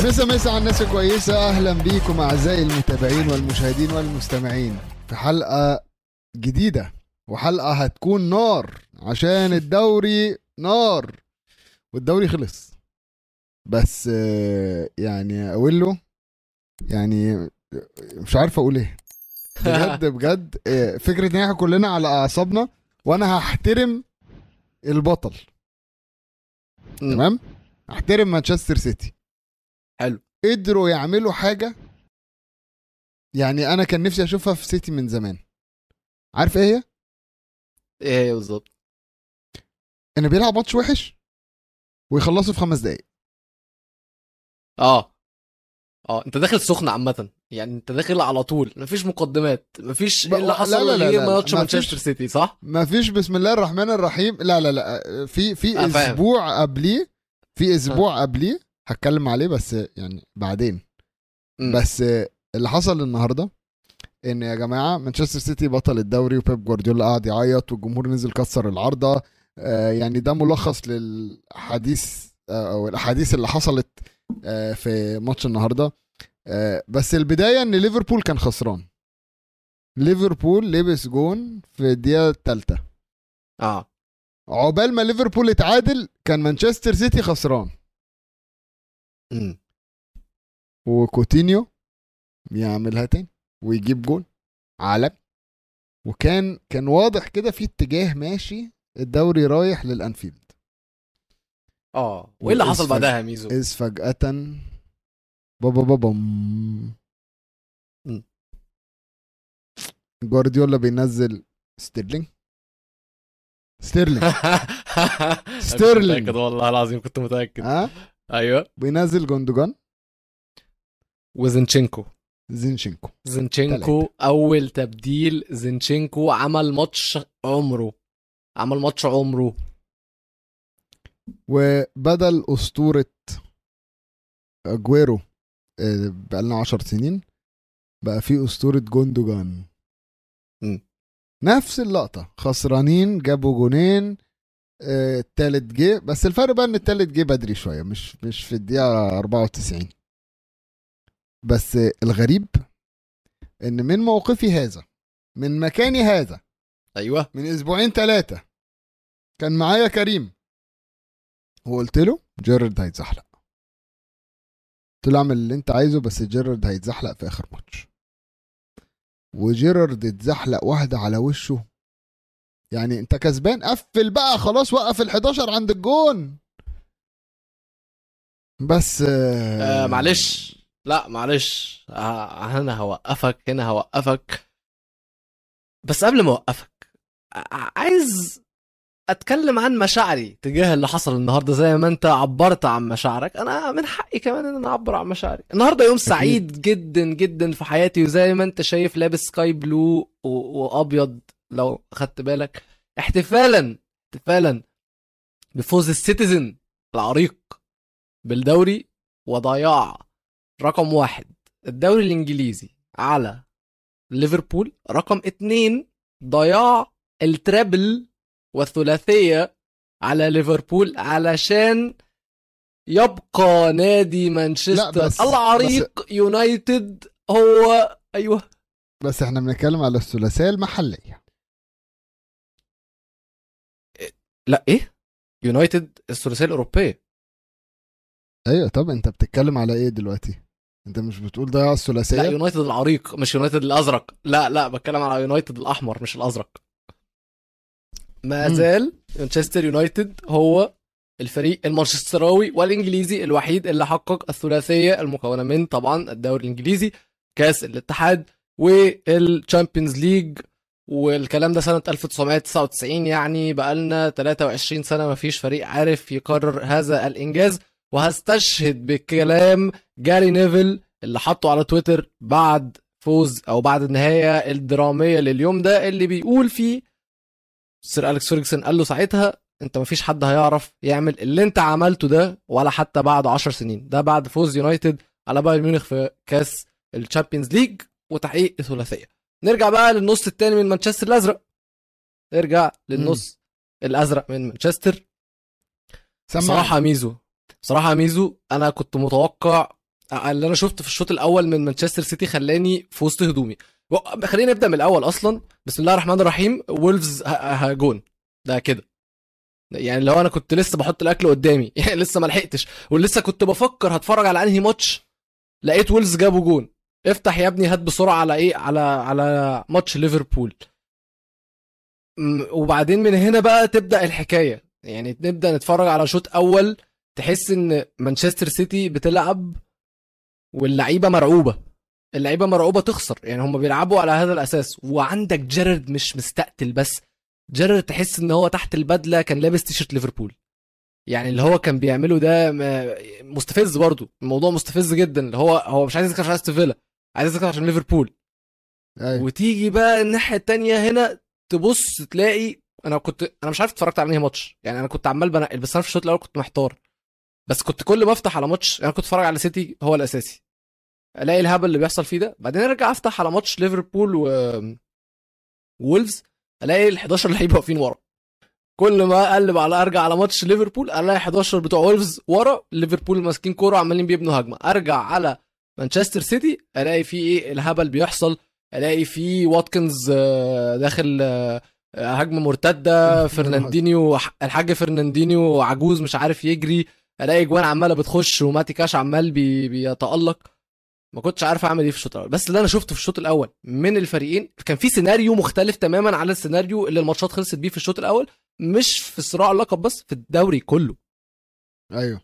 مسا مسا على الناس الكويسة أهلا بيكم أعزائي المتابعين والمشاهدين والمستمعين في حلقة جديدة وحلقة هتكون نار عشان الدوري نار والدوري خلص بس آه، يعني أقول له يعني مش عارف أقول إيه بجد بجد آه، فكرة إن إحنا كلنا على أعصابنا وأنا هحترم البطل مم. تمام احترم مانشستر سيتي حلو. قدروا يعملوا حاجه يعني انا كان نفسي اشوفها في سيتي من زمان عارف ايه هي ايه هي بالظبط ان بيلعب ماتش وحش ويخلصوا في خمس دقايق اه اه انت داخل سخن عامة يعني انت داخل على طول مفيش مقدمات مفيش ب- ايه اللي لا، حصل لا، لا، غير لا، ماتش مفيش. مانشستر سيتي صح؟ ما فيش بسم الله الرحمن الرحيم لا لا لا في في آه، فاهم. اسبوع قبليه في اسبوع قبليه هتكلم عليه بس يعني بعدين مم. بس اللي حصل النهارده ان يا جماعه مانشستر سيتي بطل الدوري وبيب جوارديولا قعد يعيط والجمهور نزل كسر العارضه آه، يعني ده ملخص للحديث آه، او الاحاديث اللي حصلت آه، في ماتش النهارده آه، بس البدايه ان ليفربول كان خسران ليفربول لبس جون في الدقيقه الثالثه اه عقبال ما ليفربول اتعادل كان مانشستر سيتي خسران مم. وكوتينيو يعملها تاني ويجيب جول عالمي وكان كان واضح كده في اتجاه ماشي الدوري رايح للانفيلد اه وايه اللي حصل وإذ بعدها يا ميزو؟ اذ فجأة بابا بابا مم. جوارديولا بينزل ستيرلينج ستيرلينج ستيرلينج. متأكد والله العظيم كنت متأكد ها ايوه بينزل جوندوجان وزنشينكو زينشينكو زنشينكو اول تبديل زنشينكو عمل ماتش عمره عمل ماتش عمره وبدل اسطورة اجويرو آه، بقالنا عشر سنين بقى في اسطورة جوندوجان مم. نفس اللقطة خسرانين جابوا جونين آه، التالت جه بس الفرق بقى ان التالت جه بدري شوية مش مش في الدقيقة 94 بس آه، الغريب ان من موقفي هذا من مكاني هذا ايوه من اسبوعين ثلاثة كان معايا كريم وقلت له جيرارد هيتزحلق قلت له اعمل اللي انت عايزه بس جيرارد هيتزحلق في اخر ماتش وجيرارد اتزحلق واحدة على وشه يعني انت كسبان قفل بقى خلاص وقف ال11 عند الجون بس آه معلش لا معلش آه انا هوقفك هنا هوقفك بس قبل ما اوقفك ع- عايز اتكلم عن مشاعري تجاه اللي حصل النهارده زي ما انت عبرت عن مشاعرك انا من حقي كمان ان انا اعبر عن مشاعري النهارده يوم سعيد جدا جدا في حياتي وزي ما انت شايف لابس سكاي بلو و... وابيض لو خدت بالك احتفالا احتفالا بفوز السيتيزن العريق بالدوري وضياع رقم واحد الدوري الانجليزي على ليفربول رقم اتنين ضياع الترابل والثلاثية على ليفربول علشان يبقى نادي لا، مانشستر بس- العريق يونايتد هو ايوه بس احنا بنتكلم على الثلاثية المحلية لا ايه يونايتد الثلاثيه الاوروبيه ايوه طب انت بتتكلم على ايه دلوقتي انت مش بتقول ضياع لا الثلاثية يونايتد العريق مش يونايتد الازرق لا لا بتكلم على يونايتد الاحمر مش الازرق ما مم. زال مانشستر يونايتد هو الفريق المانشستراوي والانجليزي الوحيد اللي حقق الثلاثيه المكونه من طبعا الدوري الانجليزي كاس الاتحاد والتشامبيونز ليج والكلام ده سنه 1999 يعني بقالنا 23 سنه ما فيش فريق عارف يكرر هذا الانجاز وهستشهد بكلام جاري نيفل اللي حطه على تويتر بعد فوز او بعد النهايه الدراميه لليوم ده اللي بيقول فيه سير اليكس فيرجسون قال له ساعتها انت مفيش حد هيعرف يعمل اللي انت عملته ده ولا حتى بعد 10 سنين ده بعد فوز يونايتد على بايرن ميونخ في كاس الشامبيونز ليج وتحقيق الثلاثيه نرجع بقى للنص الثاني من مانشستر الازرق نرجع للنص الازرق من مانشستر سمعني. بصراحه ميزو بصراحه ميزو انا كنت متوقع اللي انا شفته في الشوط الاول من مانشستر سيتي خلاني في وسط هدومي و- خلينا نبدا من الاول اصلا بسم الله الرحمن الرحيم وولفز ه- ه- جون ده كده يعني لو انا كنت لسه بحط الاكل قدامي يعني لسه ما لحقتش ولسه كنت بفكر هتفرج على انهي ماتش لقيت ويلز جابوا جون افتح يا ابني هات بسرعه على ايه على على ماتش ليفربول م- وبعدين من هنا بقى تبدا الحكايه يعني نبدا نتفرج على شوط اول تحس ان مانشستر سيتي بتلعب واللعيبه مرعوبه اللعيبه مرعوبه تخسر يعني هم بيلعبوا على هذا الاساس وعندك جيرارد مش مستقتل بس جيرارد تحس ان هو تحت البدله كان لابس تيشرت ليفربول يعني اللي هو كان بيعمله ده م- مستفز برضو الموضوع مستفز جدا اللي هو هو مش عايز يذكر عشان استون فيلا عايز يذكر عشان ليفربول ايوه وتيجي بقى الناحيه التانية هنا تبص تلاقي انا كنت انا مش عارف اتفرجت على انهي ماتش يعني انا كنت عمال بنقل بس انا في الشوط الاول كنت محتار بس كنت كل ما افتح على ماتش انا كنت اتفرج على سيتي هو الاساسي الاقي الهبل اللي بيحصل فيه ده بعدين ارجع افتح على ماتش ليفربول و وولفز الاقي ال 11 لعيب واقفين ورا كل ما اقلب على ارجع على ماتش ليفربول الاقي 11 بتوع وولفز ورا ليفربول ماسكين كوره عمالين بيبنوا هجمه ارجع على مانشستر سيتي الاقي في ايه الهبل بيحصل الاقي في واتكنز آه، داخل آه، هجمه مرتده فرناندينيو الحاج فرناندينيو عجوز مش عارف يجري الاقي جوان عماله بتخش وماتي كاش عمال بي بيتالق ما كنتش عارف اعمل ايه في الشوط الاول بس اللي انا شفته في الشوط الاول من الفريقين كان في سيناريو مختلف تماما على السيناريو اللي الماتشات خلصت بيه في الشوط الاول مش في صراع اللقب بس في الدوري كله ايوه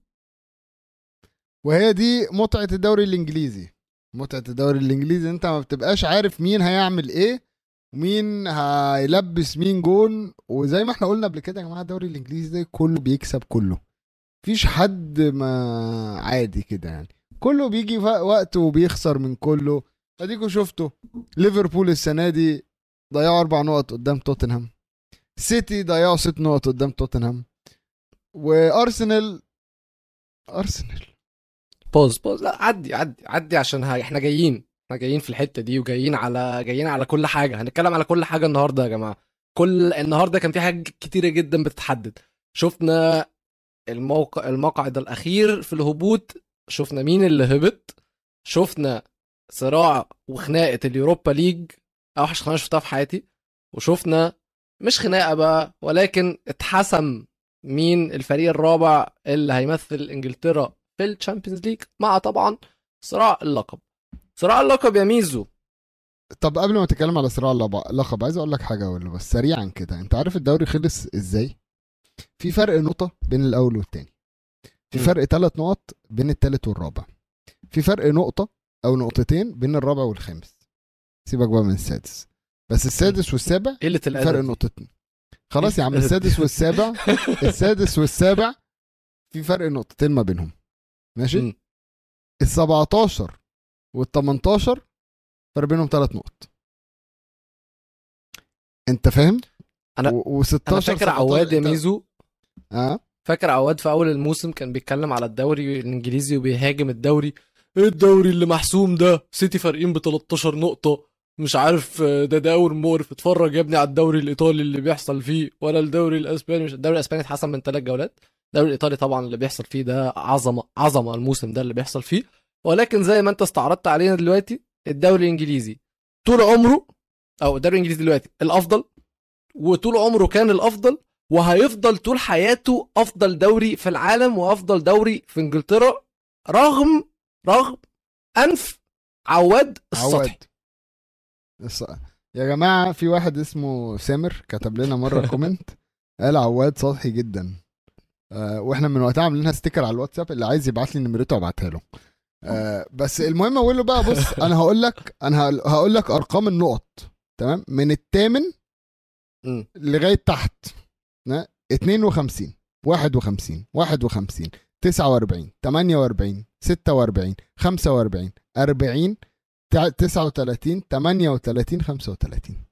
وهي دي متعه الدوري الانجليزي متعه الدوري الانجليزي انت ما بتبقاش عارف مين هيعمل ايه ومين هيلبس مين جون وزي ما احنا قلنا قبل كده يا جماعه الدوري الانجليزي ده كله بيكسب كله مفيش حد ما عادي كده يعني كله بيجي في وقت وبيخسر من كله اديكوا شفتوا ليفربول السنه دي ضيعوا اربع نقط قدام توتنهام سيتي ضيعوا ست نقط قدام توتنهام وارسنال ارسنال بوز بوز لا عدي عدي عدي عشان هاي احنا جايين احنا جايين في الحته دي وجايين على جايين على كل حاجه هنتكلم على كل حاجه النهارده يا جماعه كل النهارده كان في حاجات كتيره جدا بتتحدد شفنا الموقع المقعد الاخير في الهبوط شفنا مين اللي هبط شفنا صراع وخناقه اليوروبا ليج اوحش خناقه شفتها في حياتي وشفنا مش خناقه بقى ولكن اتحسم مين الفريق الرابع اللي هيمثل انجلترا في الشامبيونز ليج مع طبعا صراع اللقب صراع اللقب يا ميزو طب قبل ما تتكلم على صراع اللقب- اللقب عايز اقول لك حاجه ولا بس سريعا كده انت عارف الدوري خلص ازاي في فرق نقطه بين الاول والتاني في مم. فرق ثلاث نقط بين التالت والرابع في فرق نقطه او نقطتين بين الرابع والخامس سيبك بقى من السادس بس السادس والسابع قله في فرق الادب نقطتين خلاص يا عم السادس والسابع السادس والسابع في فرق نقطتين ما بينهم ماشي مم. ال 17 وال 18 فرق بينهم ثلاث نقط انت فاهم؟ أنا- و 16 انا فاكر عواد يا ميزو اه فاكر عواد في اول الموسم كان بيتكلم على الدوري الانجليزي وبيهاجم الدوري ايه الدوري اللي محسوم ده سيتي فارقين ب 13 نقطة مش عارف آه، ده دوري مقرف اتفرج يا ابني على الدوري الايطالي اللي بيحصل فيه ولا الدوري الاسباني مش الدوري الاسباني اتحسن من ثلاث جولات الدوري الايطالي طبعا اللي بيحصل فيه ده عظمة عظمة الموسم ده اللي بيحصل فيه ولكن زي ما انت استعرضت علينا دلوقتي الدوري الانجليزي طول عمره او الدوري الانجليزي دلوقتي الافضل وطول عمره كان الافضل وهيفضل طول حياته افضل دوري في العالم وافضل دوري في انجلترا رغم رغم انف عواد السطحي عواد الص- يا جماعه في واحد اسمه سامر كتب لنا مره كومنت قال عواد سطحي جدا آه واحنا من وقتها عاملينها ستيكر على الواتساب اللي عايز يبعت لي نمرته ابعتها له آه بس المهم اقول له بقى بص انا هقول لك انا هقول- هقول لك ارقام النقط تمام من الثامن مم. لغايه تحت نا- 52 51 51 49 48 46 45 40 تع- 39 38 35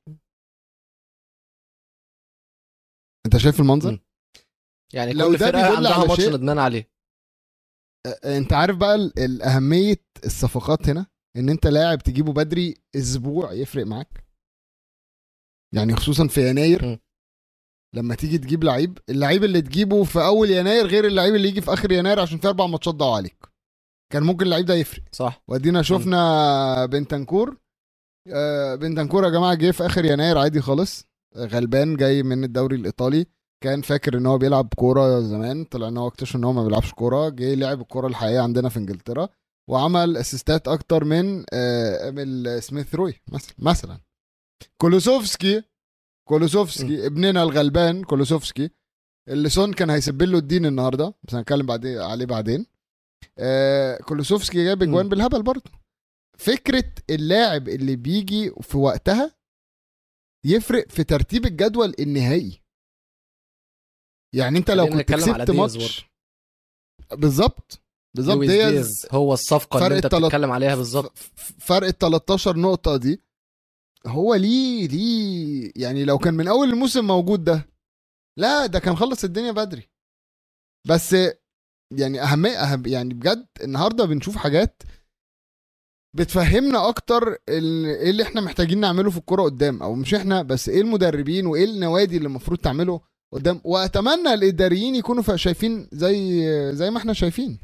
انت شايف المنظر؟ مم. يعني لو كل ده فرقه بيدل عندها على ماتش شيء- ندمان عليه آه، انت عارف بقى ال- الاهميه الصفقات هنا ان انت لاعب تجيبه بدري اسبوع يفرق معاك يعني خصوصا في يناير م. لما تيجي تجيب لعيب اللعيب اللي تجيبه في اول يناير غير اللعيب اللي يجي في اخر يناير عشان في اربع ماتشات ضاعوا عليك كان ممكن اللعيب ده يفرق صح وادينا شفنا بنتنكور آه، بنتنكور يا جماعه جه في اخر يناير عادي خالص غلبان جاي من الدوري الايطالي كان فاكر ان هو بيلعب كوره زمان طلع ان هو اكتشف ان هو ما بيلعبش كوره جه لعب الكوره الحقيقيه عندنا في انجلترا وعمل اسيستات اكتر من آه، ايميل سميث روي مثلا مثلا كولوسوفسكي كولوسوفسكي ابننا الغلبان كولوسوفسكي اللي سون كان هيسيب له الدين النهارده بس هنتكلم بعدين عليه بعدين آه كولوسوفسكي جاب اجوان مم. بالهبل برضه فكره اللاعب اللي بيجي في وقتها يفرق في ترتيب الجدول النهائي يعني انت لو خلينا كنت نتكلم على كسبت دياز ماتش بالظبط بالظبط لويس دياز دياز هو الصفقه فرق اللي انت التلات- بتتكلم عليها بالظبط ف- ف- فرق ال 13 نقطة دي هو ليه ليه يعني لو كان من أول الموسم موجود ده لا ده كان خلص الدنيا بدري بس يعني أهمية أهم يعني بجد النهاردة بنشوف حاجات بتفهمنا أكتر ال- إيه اللي إحنا محتاجين نعمله في الكورة قدام أو مش إحنا بس إيه المدربين وإيه النوادي اللي المفروض تعمله قدام وأتمنى الإداريين يكونوا فا- شايفين زي زي ما إحنا شايفين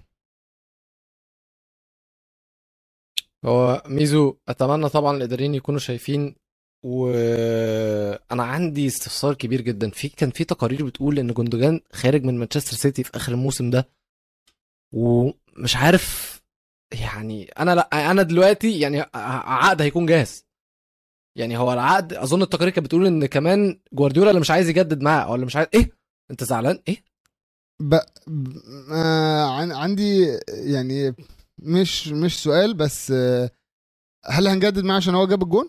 هو ميزو اتمنى طبعا الاداريين يكونوا شايفين وانا عندي استفسار كبير جدا في كان في تقارير بتقول ان جوندوجان خارج من مانشستر سيتي في اخر الموسم ده ومش عارف يعني انا لا انا دلوقتي يعني عقد هيكون جاهز يعني هو العقد اظن التقارير كانت بتقول ان كمان جوارديولا اللي مش عايز يجدد معاه او اللي مش عايز ايه انت زعلان ايه ب... ب... آه عن... عندي يعني مش مش سؤال بس آه هل هنجدد معاه عشان هو جاب الجون؟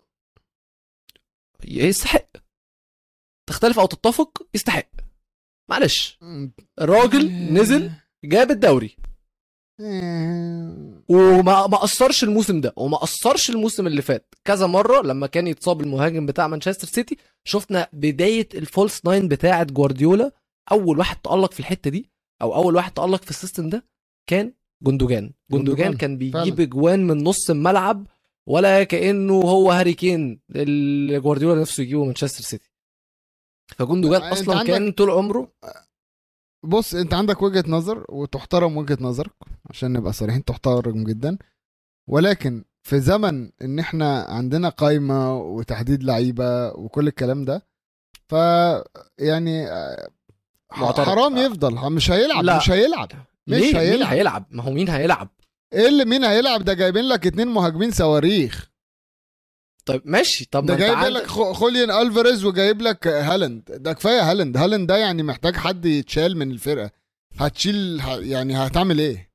يستحق تختلف او تتفق يستحق معلش الراجل نزل جاب الدوري آه، وما ما قصرش الموسم ده وما قصرش الموسم اللي فات كذا مره لما كان يتصاب المهاجم بتاع مانشستر سيتي شفنا بدايه الفولس ناين بتاعه جوارديولا اول واحد تالق في الحته دي او اول واحد تالق في السيستم ده كان جندوجان جندوجان جندوجان، كان بيجيب فعلا. اجوان من نص الملعب ولا كانه هو هاري كين اللي جوارديولا نفسه يجيبه مانشستر سيتي فجندوجان أنت اصلا عندك- كان طول عمره بص انت عندك وجهة نظر وتحترم وجهة نظرك عشان نبقى صريحين تحترم جدا ولكن في زمن ان احنا عندنا قايمة وتحديد لعيبة وكل الكلام ده ف يعني آه، معترض. حرام يفضل مش هيلعب لا. مش هيلعب مش ليه مين هيلعب. هيلعب ما هو مين هيلعب ايه اللي مين هيلعب ده جايبين لك اتنين مهاجمين صواريخ طيب ماشي طب ما ده انت جايب عندك- لك خو- خوليان الفاريز وجايب لك هالاند ده كفايه هالاند هالاند ده يعني محتاج حد يتشال من الفرقه هتشيل ه- يعني هتعمل ايه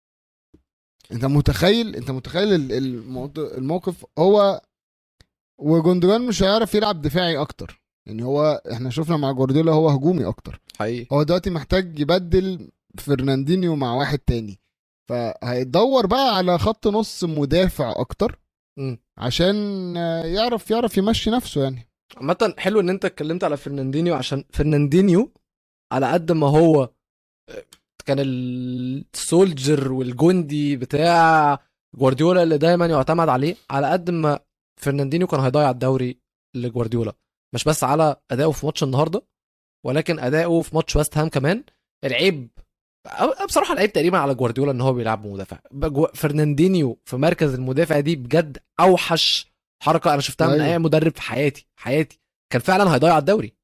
انت متخيل انت متخيل ال- الموضوع- الموقف هو وجوندوجان مش هيعرف يلعب دفاعي اكتر يعني هو احنا شفنا مع جوارديولا هو هجومي اكتر حقيقي هو دلوقتي محتاج يبدل فرناندينيو مع واحد تاني فهيدور بقى على خط نص مدافع اكتر مم. عشان آه، يعرف يعرف يمشي نفسه يعني عامة حلو ان انت اتكلمت على فرناندينيو عشان فرناندينيو على قد ما هو كان السولجر والجندي بتاع جوارديولا اللي دايما يعتمد عليه على قد ما فرناندينيو كان هيضيع الدوري لجوارديولا مش بس على اداؤه في ماتش النهارده ولكن اداؤه في ماتش ويست هام كمان العيب أو- بصراحه العيب تقريبا على جوارديولا ان هو بيلعب مدافع بجو- فرناندينيو في مركز المدافع دي بجد اوحش حركه انا شفتها من أيوة. اي مدرب في حياتي حياتي كان فعلا هيضيع الدوري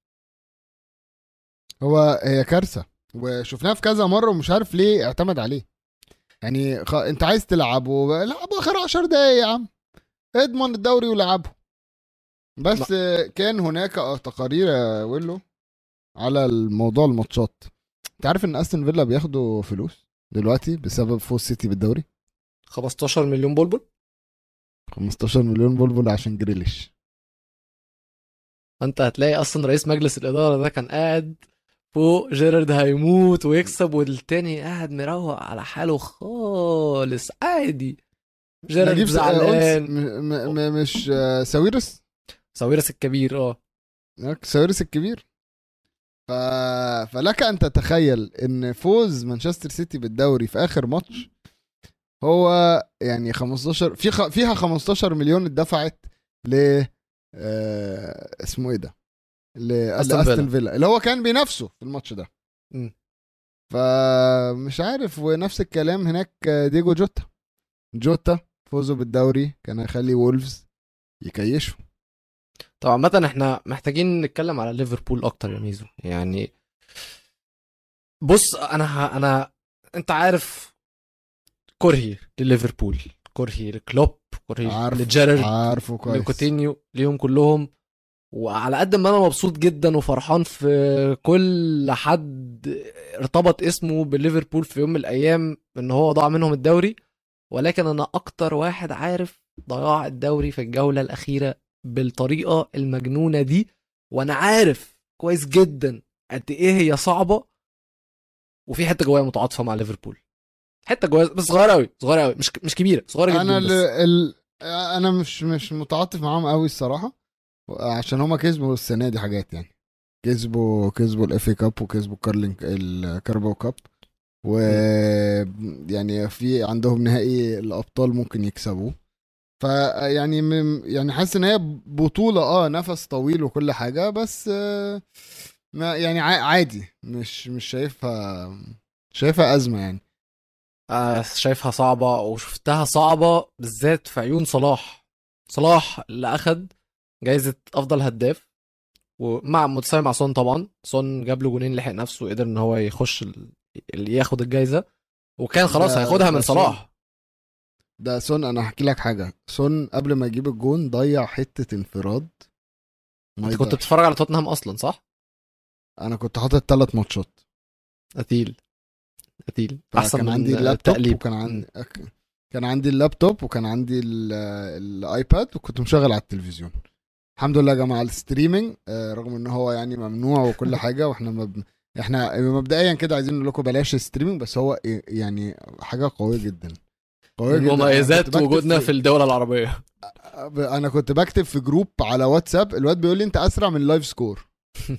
هو هي كارثه وشفناها في كذا مره ومش عارف ليه اعتمد عليه يعني خ... انت عايز تلعبه لعبه اخر 10 دقايق يا عم اضمن الدوري ولعبه بس كان هناك تقارير يا ويلو على الموضوع الماتشات انت عارف ان استون فيلا بياخدوا فلوس دلوقتي بسبب فوز سيتي بالدوري 15 مليون بلبل 15 مليون بلبل عشان جريليش انت هتلاقي اصلا رئيس مجلس الاداره ده كان قاعد فوق جيرارد هيموت ويكسب والتاني قاعد مروق على حاله خالص عادي جيرارد نجيب س- زعلان م... م... م... مش آه، ساويرس ساويرس الكبير اه ساويرس الكبير ف... فلك ان تتخيل ان فوز مانشستر سيتي بالدوري في اخر ماتش هو يعني 15 في خ... فيها 15 مليون اتدفعت ل آه... اسمه ايه ده؟ ل- أستون لاستون فيلا اللي هو كان بينافسه في الماتش ده مم. فمش عارف ونفس الكلام هناك ديجو جوتا جوتا فوزوا بالدوري كان هيخلي وولفز يكيشوا طبعا عامة احنا محتاجين نتكلم على ليفربول اكتر يا ميزو يعني بص انا ه... انا انت عارف كرهي لليفربول كرهي لكلوب كرهي عارفه لجيرارد عارفه كويس لكوتينيو ليهم كلهم وعلى قد ما انا مبسوط جدا وفرحان في كل حد ارتبط اسمه بليفربول في يوم من الايام ان هو ضاع منهم الدوري ولكن انا اكتر واحد عارف ضياع الدوري في الجوله الاخيره بالطريقه المجنونه دي وانا عارف كويس جدا قد ايه هي صعبه وفي حته جوايا متعاطفه مع ليفربول حته جوايا بس صغيره قوي صغيره قوي مش مش كبيره صغيره جدا انا بس. ال... ال... انا مش مش متعاطف معاهم قوي الصراحه عشان هما كسبوا السنه دي حاجات يعني كسبوا كسبوا الاف اي كاب وكسبوا كارلينج الكاربو كاب و يعني في عندهم نهائي الابطال ممكن يكسبوه فيعني من يعني حاسس ان هي بطوله اه نفس طويل وكل حاجه بس آه ما يعني ع- عادي مش مش شايفها شايفها ازمه يعني آه شايفها صعبة وشفتها صعبة بالذات في عيون صلاح صلاح اللي أخد جايزة أفضل هداف ومع متساوي مع سون طبعا سون جاب له جونين لحق نفسه وقدر إن هو يخش ال... اللي ياخد الجايزة وكان خلاص ده- هياخدها من ده سون. صلاح ده سون انا هحكي لك حاجه سون قبل ما يجيب الجون ضيع حته انفراد ما أنت كنت يضيعش. بتتفرج على توتنهام أصلا صح؟ انا كنت حاطط ثلاث ماتشات قتيل قتيل أحسن كان من عندي اللابتوب التقليب وكان عندي كان عندي اللابتوب وكان عندي ال- الايباد وكنت مشغل على التلفزيون الحمد لله يا جماعه الستريمينج آه، رغم ان هو يعني ممنوع وكل حاجه واحنا مب... احنا مبدئيا كده عايزين نقول لكم بلاش الستريمينج بس هو إيه- يعني حاجه قويه جدا قويه جدا أنا مميزات كنت بكتب وجودنا في الدولة العربية انا كنت بكتب في جروب على واتساب الواد بيقول لي انت اسرع من اللايف سكور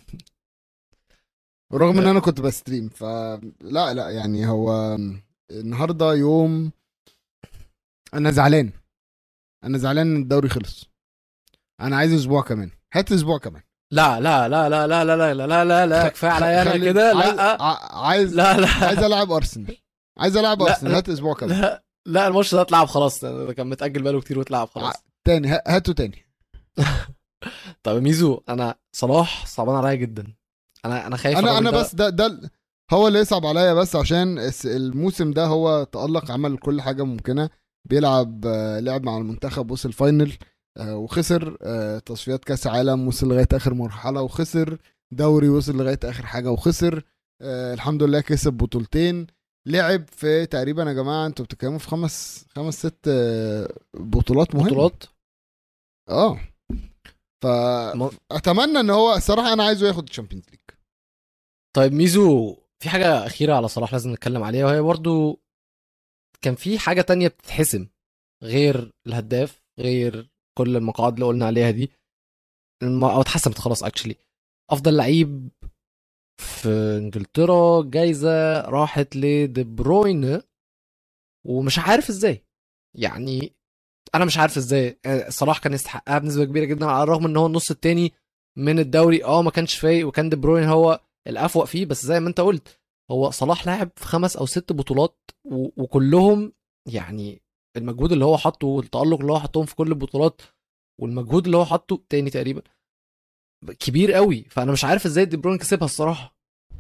رغم ان انا كنت بستريم فلا لا يعني هو النهارده يوم انا زعلان انا زعلان ان الدوري خلص انا عايز اسبوع كمان هات اسبوع كمان لا لا لا لا لا لا لا لا لا لا لا كفايه عليا انا خلي- كده عايز لا ع- عايز لا لا عايز العب ارسنال عايز العب لا، ارسنال لا. هات اسبوع كمان لا لا الماتش ده اتلعب خلاص ده كان متأجل بقاله كتير واتلعب خلاص تاني ه- هاته تاني طب يا ميزو انا صلاح صعبان عليا جدا انا انا خايف انا الراجل انا ده- بس ده ده هو اللي يصعب عليا بس عشان الس- الموسم ده هو تألق عمل كل حاجه ممكنه بيلعب آه، لعب مع المنتخب وصل فاينل آه، وخسر آه، تصفيات كاس عالم وصل لغايه اخر مرحله وخسر دوري وصل لغايه اخر حاجه وخسر آه، الحمد لله كسب بطولتين لعب في تقريبا يا جماعه انتوا بتتكلموا في خمس خمس ست آه، بطولات مهمه بطولات اه ما- فاتمنى ان هو الصراحه انا عايزه ياخد الشامبيونز ليج طيب ميزو في حاجه اخيره على صلاح لازم نتكلم عليها وهي برضو كان في حاجه تانية بتتحسم غير الهداف غير كل المقاعد اللي قلنا عليها دي الم- او اتحسمت خلاص اكشلي افضل لعيب في انجلترا جايزه راحت لدي بروين ومش عارف ازاي يعني انا مش عارف ازاي آه، صلاح كان يستحقها بنسبه كبيره جدا على الرغم ان هو النص التاني من الدوري اه ما كانش فايق وكان دي بروين هو الافوق فيه بس زي ما انت قلت هو صلاح لعب في خمس او ست بطولات و- وكلهم يعني المجهود اللي هو حطه والتالق اللي هو حطهم في كل البطولات والمجهود اللي هو حطه تاني تقريبا كبير قوي فانا مش عارف ازاي دي بروين كسبها الصراحه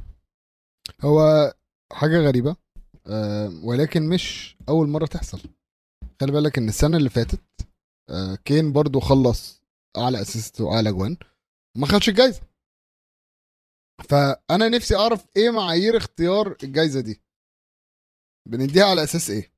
هو حاجة غريبة أه ولكن مش أول مرة تحصل خلي بالك إن السنة اللي فاتت أه كين برضو خلص أعلى أسيست وأعلى جوان ما خدش الجايزة فأنا نفسي أعرف إيه معايير اختيار الجايزة دي بنديها على أساس إيه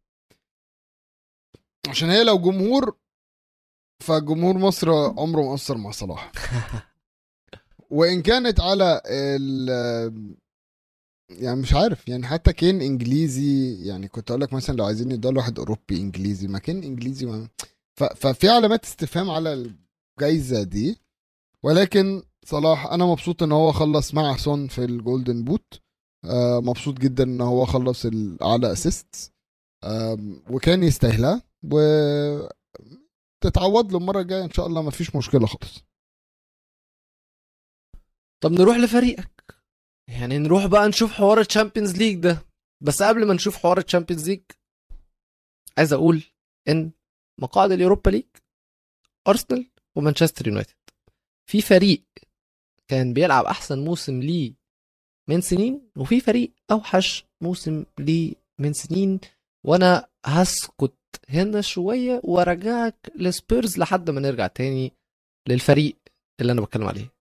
عشان هي لو جمهور فجمهور مصر عمره ما أثر مع صلاح وإن كانت على ال يعني مش عارف يعني حتى كين انجليزي يعني كنت اقول لك مثلا لو عايزين يدوا واحد اوروبي انجليزي ما كان انجليزي ما ف... ففي علامات استفهام على الجايزه دي ولكن صلاح انا مبسوط ان هو خلص مع سون في الجولدن بوت آه مبسوط جدا ان هو خلص الاعلى اسيست آه وكان يستاهلها و تتعوض له المره الجايه ان شاء الله ما فيش مشكله خالص طب نروح لفريقك يعني نروح بقى نشوف حوار الشامبيونز ليج ده بس قبل ما نشوف حوار الشامبيونز ليج عايز اقول ان مقاعد اليوروبا ليج ارسنال ومانشستر يونايتد في فريق كان بيلعب احسن موسم ليه من سنين وفي فريق اوحش موسم ليه من سنين وانا هسكت هنا شويه وارجعك لسبيرز لحد ما نرجع تاني للفريق اللي انا بتكلم عليه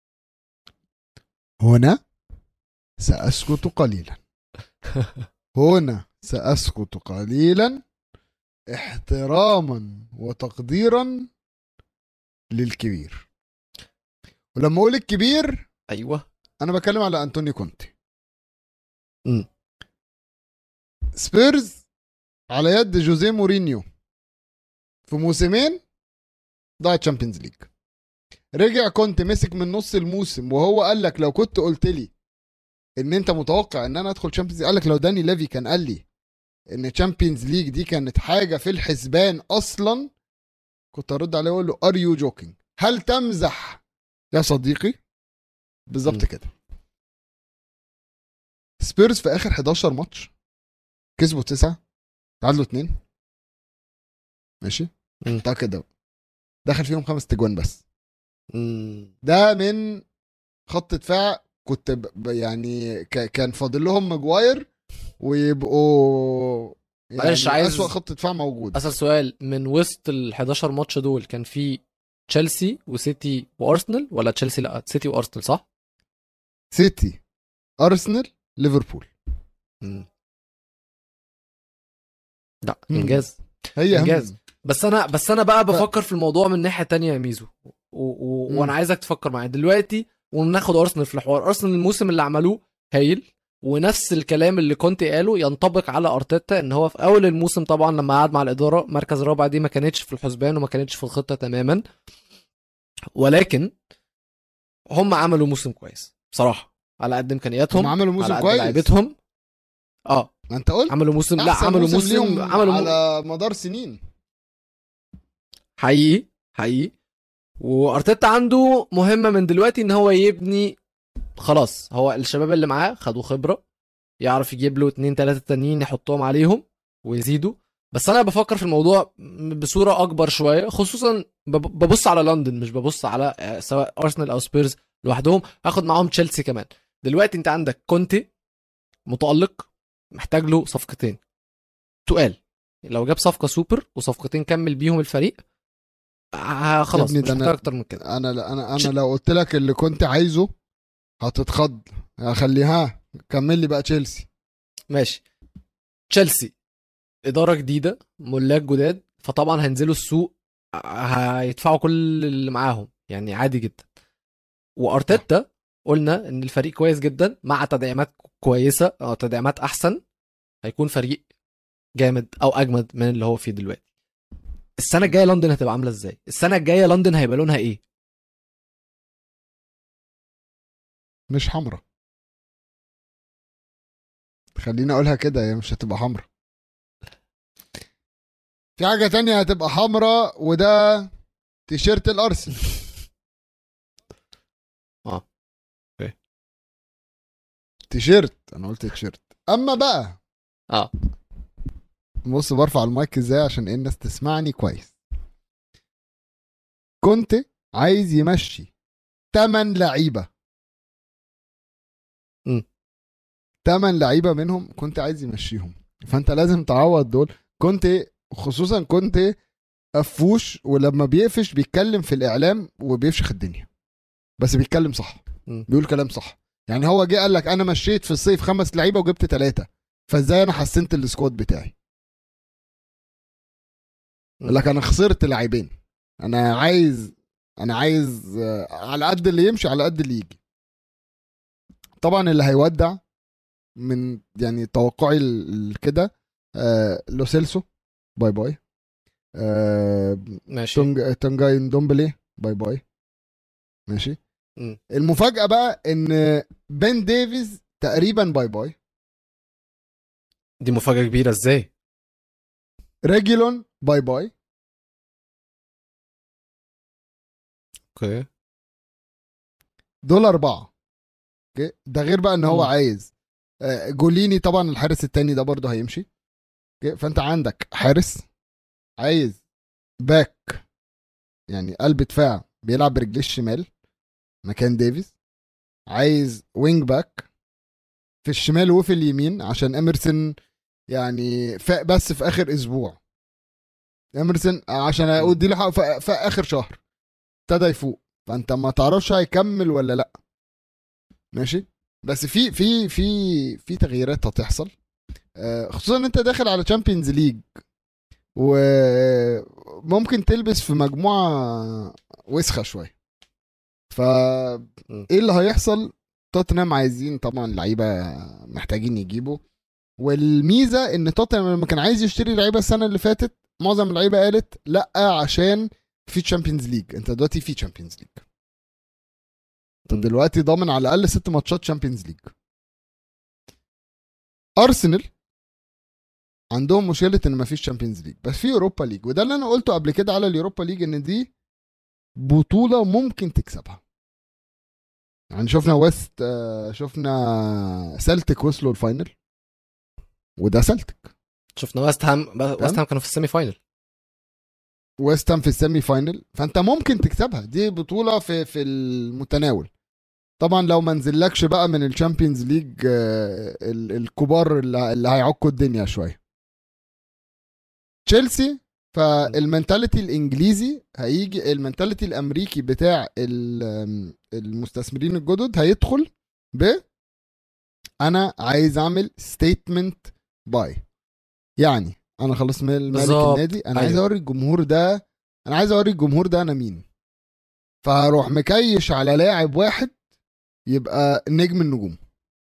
هنا سأسكت قليلا هنا سأسكت قليلا احتراما وتقديرا للكبير ولما اقول الكبير ايوه انا بتكلم على انتوني كونتي مم. سبيرز على يد جوزيه مورينيو في موسمين ضاع تشامبيونز ليج رجع كنت مسك من نص الموسم وهو قال لك لو كنت قلت لي ان انت متوقع ان انا ادخل تشامبيونز قال لك لو داني ليفي كان قال لي ان تشامبيونز ليج دي كانت حاجه في الحسبان اصلا كنت ارد عليه واقول له ار يو جوكينج هل تمزح يا صديقي بالظبط م. كده سبيرز في اخر 11 ماتش كسبوا تسعة تعادلوا اتنين ماشي م. ده كده دخل فيهم خمس تجوان بس مم. ده من خط دفاع كنت ب... ب- يعني ك... كان فاضل لهم ماجواير ويبقوا يعني معلش، عايز- اسوأ خط دفاع موجود اسال سؤال من وسط ال 11 ماتش دول كان في تشيلسي وسيتي وارسنال ولا تشيلسي لا سيتي وارسنال صح؟ سيتي ارسنال ليفربول مم. لا مم. انجاز هي إنجاز. هم بس انا بس انا بقى بفكر في الموضوع من ناحيه تانية يا ميزو و... و... مم. وانا عايزك تفكر معايا دلوقتي وناخد ارسنال في الحوار ارسنال الموسم اللي عملوه هايل ونفس الكلام اللي كنت قاله ينطبق على ارتيتا ان هو في اول الموسم طبعا لما قعد مع الاداره مركز رابع دي ما كانتش في الحسبان وما كانتش في الخطه تماما ولكن هم عملوا موسم كويس بصراحه على قد امكانياتهم هم عملوا موسم على قد كويس لعيبتهم اه ما انت قلت عملوا موسم لا أحسن عملوا موسم ليهم عملوا مو... على مدار سنين حقيقي حقيقي وارتيتا عنده مهمه من دلوقتي ان هو يبني خلاص هو الشباب اللي معاه خدوا خبره يعرف يجيب له اتنين تلاته تانيين يحطهم عليهم ويزيدوا بس انا بفكر في الموضوع بصوره اكبر شويه خصوصا بب- ببص على لندن مش ببص على آه، سواء ارسنال او سبيرز لوحدهم هاخد معاهم تشيلسي كمان دلوقتي انت عندك كونتي متالق محتاج له صفقتين تقال لو جاب صفقه سوبر وصفقتين كمل بيهم الفريق آه خلاص ابني مش ده محتاج أنا- اكتر من كده انا انا ش- انا لو قلت لك اللي كنت عايزه هتتخض هخليها كمل لي بقى تشيلسي ماشي تشيلسي اداره جديده ملاك جداد فطبعا هينزلوا السوق آه، هيدفعوا كل اللي معاهم يعني عادي جدا وارتيتا قلنا ان الفريق كويس جدا مع تدعيمات كويسه او تدعيمات احسن هيكون فريق جامد او اجمد من اللي هو فيه دلوقتي السنه الجايه لندن هتبقى عامله ازاي السنه الجايه لندن هيبقى لونها ايه مش حمرا خليني اقولها كده هي مش هتبقى حمرا في حاجة تانية هتبقى حمرا وده تيشيرت الارسنال اه اوكي. تيشيرت انا قلت تيشيرت اما بقى اه بص برفع المايك ازاي عشان ايه الناس تسمعني كويس كنت عايز يمشي 8 لعيبه مم. 8 لعيبه منهم كنت عايز يمشيهم فانت لازم تعوض دول كنت خصوصا كنت قفوش ولما بيقفش بيتكلم في الاعلام وبيفشخ الدنيا بس بيتكلم صح مم. بيقول كلام صح يعني هو جه قال لك انا مشيت في الصيف خمس لعيبه وجبت ثلاثه فازاي انا حسنت السكواد بتاعي يقول لك انا خسرت لاعبين انا عايز انا عايز آه، على قد اللي يمشي على قد اللي يجي طبعا اللي هيودع من يعني توقعي ال- ال- كده آه لوسيلسو باي باي آه ماشي تونج تونجاي دومبلي باي باي ماشي مم. المفاجأة بقى ان بن ديفيز تقريبا باي باي دي مفاجاه كبيره ازاي ريجيلون باي باي اوكي دول أربعة اوكي ده غير بقى ان هو مم. عايز آه، جوليني طبعا الحارس التاني ده برضه هيمشي اوكي فانت عندك حارس عايز باك يعني قلب دفاع بيلعب برجليه الشمال مكان ديفيز عايز وينج باك في الشمال وفي اليمين عشان اميرسون يعني فاق بس في اخر اسبوع اميرسون عشان اقول دي له في في اخر شهر ابتدى يفوق فانت ما تعرفش هيكمل ولا لا ماشي بس في في في في تغييرات هتحصل آه، خصوصا ان انت داخل على تشامبيونز ليج وممكن تلبس في مجموعه وسخه شويه ف ايه اللي هيحصل توتنهام عايزين طبعا لعيبه محتاجين يجيبوا والميزه ان توتنهام لما كان عايز يشتري لعيبه السنه اللي فاتت معظم اللعيبه قالت لا عشان في تشامبيونز ليج انت دلوقتي في تشامبيونز ليج انت دلوقتي ضامن على الاقل ست ماتشات تشامبيونز ليج ارسنال عندهم مشكله ان مفيش تشامبيونز ليج بس في اوروبا ليج وده اللي انا قلته قبل كده على اليوروبا ليج ان دي بطوله ممكن تكسبها يعني شفنا ويست آه، شفنا سلتك وصلوا الفاينل وده سلتك شفنا ويست هام ويست هام كانوا في السيمي فاينل ويست هام في السيمي فاينل فانت ممكن تكسبها دي بطوله في في المتناول طبعا لو ما نزلكش بقى من الشامبيونز ليج آه، ال- الكبار اللي اللي هيعكوا الدنيا شويه تشيلسي فالمنتاليتي الانجليزي هيجي المنتاليتي الامريكي بتاع ال- المستثمرين الجدد هيدخل ب انا عايز اعمل ستيتمنت باي يعني انا خلاص مال- مالك بالظبط. النادي انا عايز أيوة. اوري الجمهور ده انا عايز اوري الجمهور ده انا مين فهروح مكيش على لاعب واحد يبقى نجم النجوم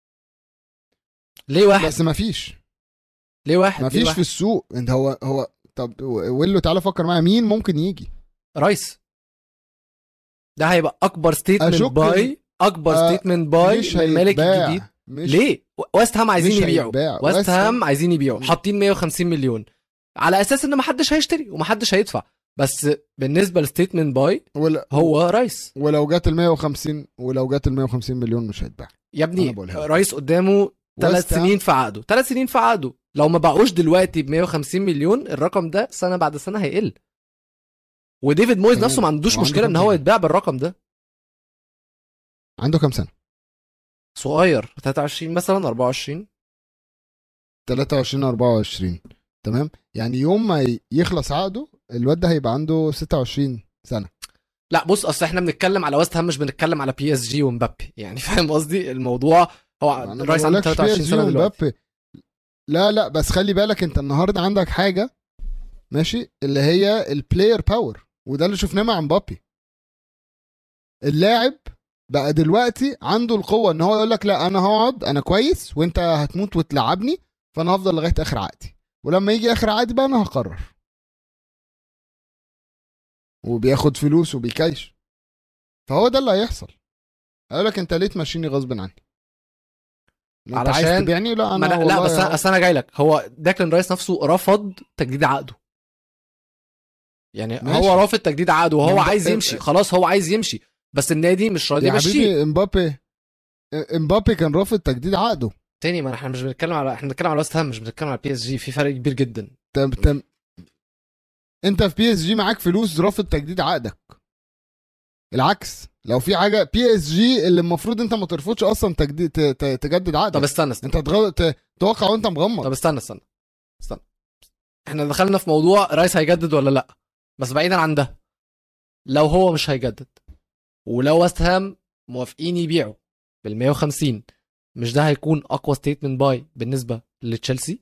ليه واحد بس مفيش ليه واحد ليه مفيش واحد؟ في السوق انت هو هو طب ويلو تعالى فكر معايا مين ممكن يجي رايس ده هيبقى اكبر ستيتمنت أشك باي اكبر آه، ستيتمنت باي مش من الملك هيتباع. الجديد مش ليه ويست هام عايزين مش يبيعوا هيتباع. ويست ويست هام هام- عايزين يبيعوا مم. حاطين 150 مليون على اساس ان محدش هيشتري ومحدش هيدفع بس بالنسبه لستيتمنت باي ولا هو رايس ولو جت ال 150 ولو جت ال 150 مليون مش هيتباع يا ابني أنا بقولها لك. رايس قدامه ثلاث ويست هام- سنين في عقده ثلاث سنين في عقده لو ما باعوش دلوقتي ب 150 مليون الرقم ده سنه بعد سنه هيقل وديفيد مويز تمام. نفسه ما عندوش وعنده مشكله ان كام هو سنة؟ يتباع بالرقم ده عنده كام سنه صغير 23 مثلا 24 23 24 تمام يعني يوم ما ي- يخلص عقده الواد ده هيبقى عنده 26 سنه لا بص اصل احنا بنتكلم على ويست هام مش بنتكلم على بي اس جي ومبابي يعني فاهم قصدي الموضوع هو أنا ما رايس عنده بقولكش 23 PSG سنه دلوقتي ومبابي. لا لا بس خلي بالك انت النهارده عندك حاجه ماشي اللي هي البلاير باور وده اللي شفناه مع مبابي اللاعب بقى دلوقتي عنده القوه ان هو يقول لك لا انا هقعد انا كويس وانت هتموت وتلعبني فانا هفضل لغايه اخر عقدي ولما يجي اخر عقدي بقى انا هقرر وبياخد فلوس وبيكايش فهو ده اللي هيحصل هيقول لك انت ليه تمشيني غصب عني انت عايز علشان- تبيعني لا ما انا أنا لا والله بس هو- أنا- اصل انا جاي لك هو داكلين رايس نفسه رفض تجديد عقده يعني ماشي. هو رافض تجديد عقده وهو ما- عايز اه- يمشي خلاص هو عايز يمشي بس النادي مش راضي يا يمشيه حبيبي امبابي امبابي كان رافض تجديد عقده تاني ما احنا مش بنتكلم على احنا بنتكلم على ويست هام مش بنتكلم على بي اس جي في فرق كبير جدا تم تم انت في بي اس جي معاك فلوس رافض تجديد عقدك العكس لو في حاجه بي اس جي اللي المفروض انت ما ترفضش اصلا تجديد ت- ت- تجدد عقدك طب استنى استنى انت تغ... ت- توقع وانت مغمض طب استنى استنى استنى احنا دخلنا في موضوع رايس هيجدد ولا لا بس بعيدا عن ده لو هو مش هيجدد ولو ويست هام موافقين يبيعوا بال 150 مش ده هيكون اقوى ستيتمنت باي بالنسبه لتشيلسي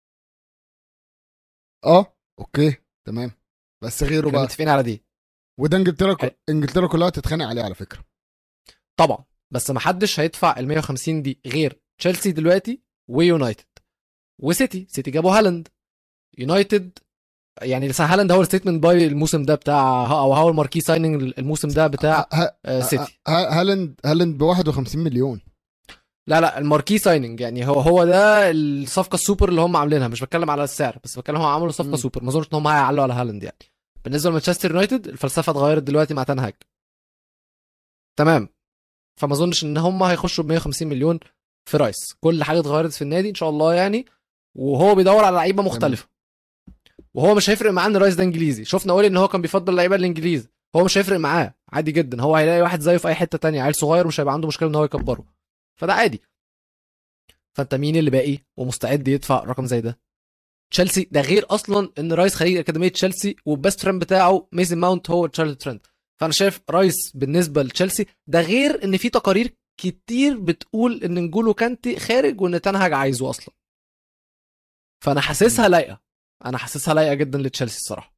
اه اوكي تمام بس غيره احنا بقى متفقين على دي وده انجلترا أي. انجلترا كلها تتخانق عليه على فكره طبعا بس ما حدش هيدفع ال 150 دي غير تشيلسي دلوقتي ويونايتد وسيتي سيتي جابوا هالاند يونايتد يعني لسه هالاند هو الستيتمنت باي الموسم ده بتاع او هو الماركي سايننج الموسم ده بتاع ه- ه- آه، سيتي ه- هالاند هالاند ب 51 مليون لا لا الماركي سايننج يعني هو هو ده الصفقه السوبر اللي هم عاملينها مش بتكلم على السعر بس بتكلم هو عملوا صفقه مم. سوبر ما اظنش ان هم هيعلوا على هالاند يعني بالنسبه لمانشستر يونايتد الفلسفه اتغيرت دلوقتي مع تنهاج تمام فما اظنش ان هم هيخشوا ب 150 مليون في رايس كل حاجه اتغيرت في النادي ان شاء الله يعني وهو بيدور على لعيبه مختلفه وهو مش هيفرق معاه ان رايس ده انجليزي شفنا قولي ان هو كان بيفضل اللعيبه الانجليزي هو مش هيفرق معاه عادي جدا هو هيلاقي واحد زيه في اي حته تانية عيل صغير مش هيبقى عنده مشكله ان هو يكبره فده عادي فانت مين اللي باقي ومستعد يدفع رقم زي ده تشيلسي ده غير اصلا ان رايس خريج اكاديميه تشيلسي والبيست فريند بتاعه ميزن ماونت هو تشارلز ترند فانا شايف رايس بالنسبه لتشيلسي ده غير ان في تقارير كتير بتقول ان نجولو كانتي خارج وان تنهج عايزه اصلا فانا حاسسها لايقه انا حاسسها لايقه جدا لتشيلسي الصراحه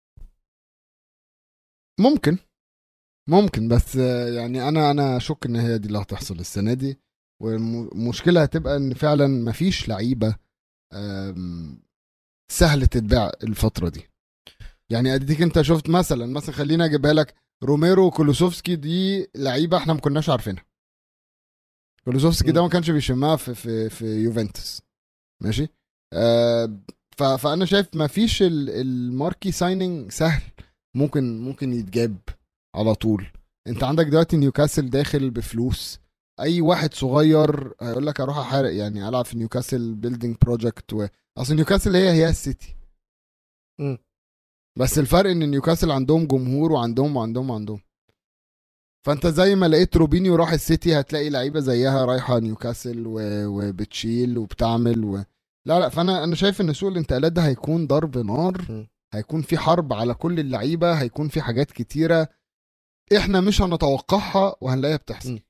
ممكن ممكن بس آه، يعني انا انا اشك ان هي دي اللي هتحصل السنه دي والمشكله هتبقى ان فعلا مفيش لعيبه آم، سهل تتباع الفتره دي يعني اديك انت شفت مثلا مثلا خلينا اجيبها لك روميرو وكولوسوفسكي دي لعيبه احنا ما كناش عارفينها كولوسوفسكي ده مم. ما كانش بيشمها في في في يوفنتوس ماشي آه ف- فانا شايف ما فيش ال- الماركي سايننج سهل ممكن ممكن يتجاب على طول انت عندك دلوقتي نيوكاسل داخل بفلوس اي واحد صغير هيقول لك اروح احارق يعني العب في نيوكاسل بيلدينج بروجكت و... اصل نيوكاسل هي هي السيتي مم. بس الفرق ان نيوكاسل عندهم جمهور وعندهم وعندهم وعندهم فانت زي ما لقيت روبينيو راح السيتي هتلاقي لعيبه زيها رايحه نيوكاسل و... وبتشيل وبتعمل و... لا لا فانا انا شايف ان سوق الانتقالات ده هيكون ضرب نار م. هيكون في حرب على كل اللعيبه هيكون في حاجات كتيره احنا مش هنتوقعها وهنلاقيها بتحصل م.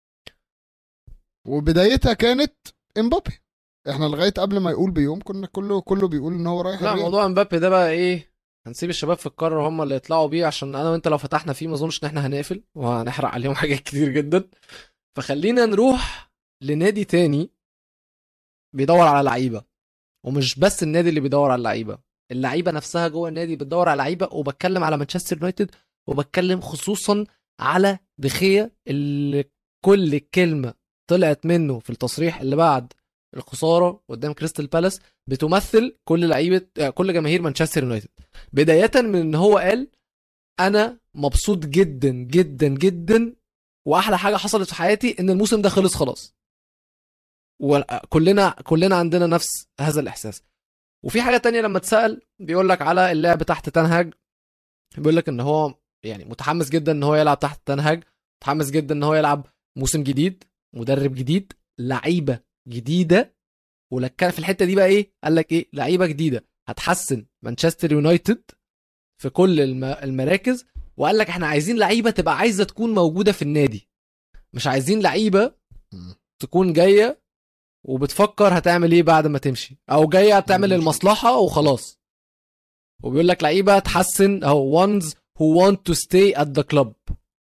وبدايتها كانت امبابي احنا لغايه قبل ما يقول بيوم كنا كله كله بيقول ان هو رايح لا الريال. موضوع امبابي ده بقى ايه هنسيب الشباب في القاره هم اللي يطلعوا بيه عشان انا وانت لو فتحنا فيه ما اظنش ان احنا هنقفل وهنحرق عليهم حاجات كتير جدا فخلينا نروح لنادي تاني بيدور على لعيبه ومش بس النادي اللي بيدور على اللعيبه اللعيبه نفسها جوه النادي بتدور على لعيبه وبتكلم على مانشستر يونايتد وبتكلم خصوصا على دخيه اللي كل كلمه طلعت منه في التصريح اللي بعد الخساره قدام كريستال بالاس بتمثل كل لعيبه آه، كل جماهير مانشستر يونايتد بدايه من ان هو قال انا مبسوط جدا جدا جدا واحلى حاجه حصلت في حياتي ان الموسم ده خلص خلاص وكلنا كلنا عندنا نفس هذا الاحساس وفي حاجه تانية لما اتسال بيقول لك على اللعب تحت تنهج بيقول لك ان هو يعني متحمس جدا ان هو يلعب تحت تنهج متحمس جدا ان هو يلعب موسم جديد مدرب جديد لعيبه جديده ولك في الحته دي بقى ايه قال لك ايه لعيبه جديده هتحسن مانشستر يونايتد في كل الم- المراكز وقال لك احنا عايزين لعيبه تبقى عايزه تكون موجوده في النادي مش عايزين لعيبه مم. تكون جايه وبتفكر هتعمل ايه بعد ما تمشي او جايه تعمل مم. المصلحه وخلاص وبيقول لك لعيبه تحسن او ones who want to stay at the club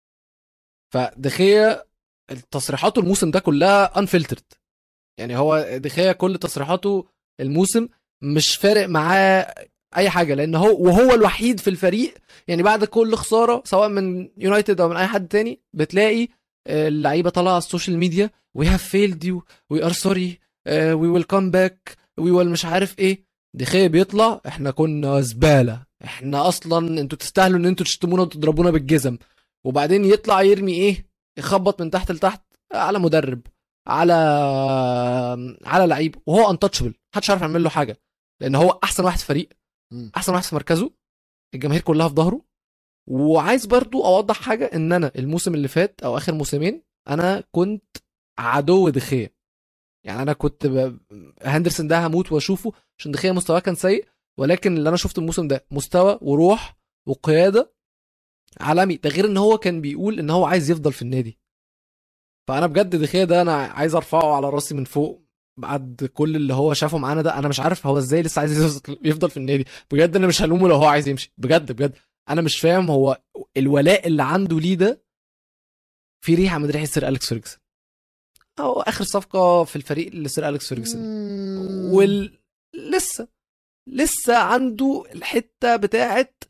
فدخيا تصريحاته الموسم ده كلها unfiltered يعني هو دخيا كل تصريحاته الموسم مش فارق معاه اي حاجه لان هو وهو الوحيد في الفريق يعني بعد كل خساره سواء من يونايتد او من اي حد تاني بتلاقي آه، اللعيبه طالعه على السوشيال ميديا وي هاف فيلد يو وي ار سوري وي ويل كام باك وي ويل مش عارف ايه دخيا بيطلع احنا كنا زباله احنا اصلا انتوا تستاهلوا ان انتوا تشتمونا وتضربونا بالجزم وبعدين يطلع يرمي ايه يخبط من تحت لتحت على مدرب على على لعيب وهو انتشبل محدش عارف يعمل له حاجه لان هو احسن واحد في فريق مم. احسن واحد في مركزه الجماهير كلها في ظهره وعايز برضو اوضح حاجه ان انا الموسم اللي فات او اخر موسمين انا كنت عدو دخيا يعني انا كنت ب... هندرسون ده هموت واشوفه عشان دخيا مستواه كان سيء ولكن اللي انا شفته الموسم ده مستوى وروح وقياده عالمي ده غير ان هو كان بيقول ان هو عايز يفضل في النادي فانا بجد دخيا ده انا عايز ارفعه على راسي من فوق بعد كل اللي هو شافه معانا ده انا مش عارف هو ازاي لسه عايز يفضل- يفضل في النادي بجد انا مش هلومه لو هو عايز يمشي بجد بجد انا مش فاهم هو الولاء اللي عنده ليه ده في ريحه من ريحه سير اليكس فيرجسون او اخر صفقه في الفريق لسير اليكس فيرجسون مم. وال لسه لسه عنده الحته بتاعت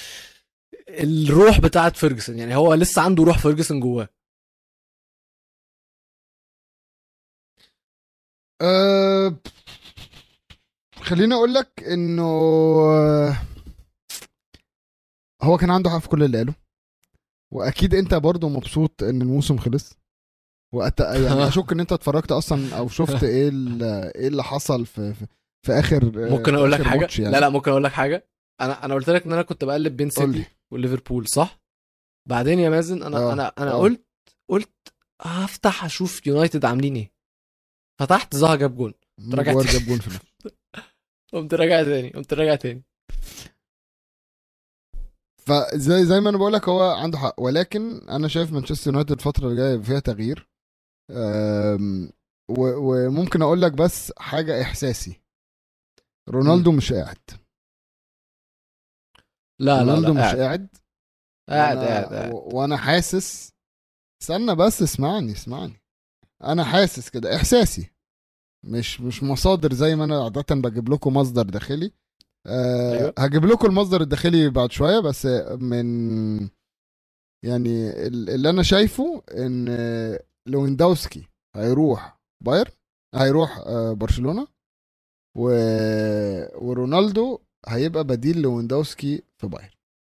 الروح بتاعت فيرجسون يعني هو لسه عنده روح فيرجسون جواه أه خليني اقول لك انه آه، هو كان عنده حق في كل اللي قاله واكيد انت برضه مبسوط ان الموسم خلص وأت... يعني اشك ان انت اتفرجت اصلا او شفت ايه ال- ايه اللي حصل في في, في اخر ممكن اقول لك آخر حاجه ماتش يعني. لا لا ممكن اقول لك حاجه انا انا قلت لك ان انا كنت بقلب بين قول سيتي لي. وليفربول صح بعدين يا مازن انا آه، انا انا آه. قلت قلت هفتح اشوف يونايتد عاملين ايه فتحت زها جاب جون رجعت. ماجواير جاب جون في نفسه. قمت راجع تاني قمت راجع تاني فزي زي ما انا بقول لك هو عنده حق ولكن انا شايف مانشستر يونايتد الفتره اللي جايه فيها تغيير أم، و- وممكن اقول لك بس حاجه احساسي رونالدو مش قاعد لا لا رونالدو لا مش قاعد قاعد قاعد وأنا- قاعد قاعد و- وانا حاسس استنى بس اسمعني اسمعني انا حاسس كده احساسي مش مش مصادر زي ما انا عاده بجيب لكم مصدر داخلي أه أيوة. هجيب لكم المصدر الداخلي بعد شويه بس من يعني ال- اللي انا شايفه ان آه، لويندوسكي هيروح بايرن هيروح آه، برشلونه و... ورونالدو هيبقى بديل لويندوسكي في بايرن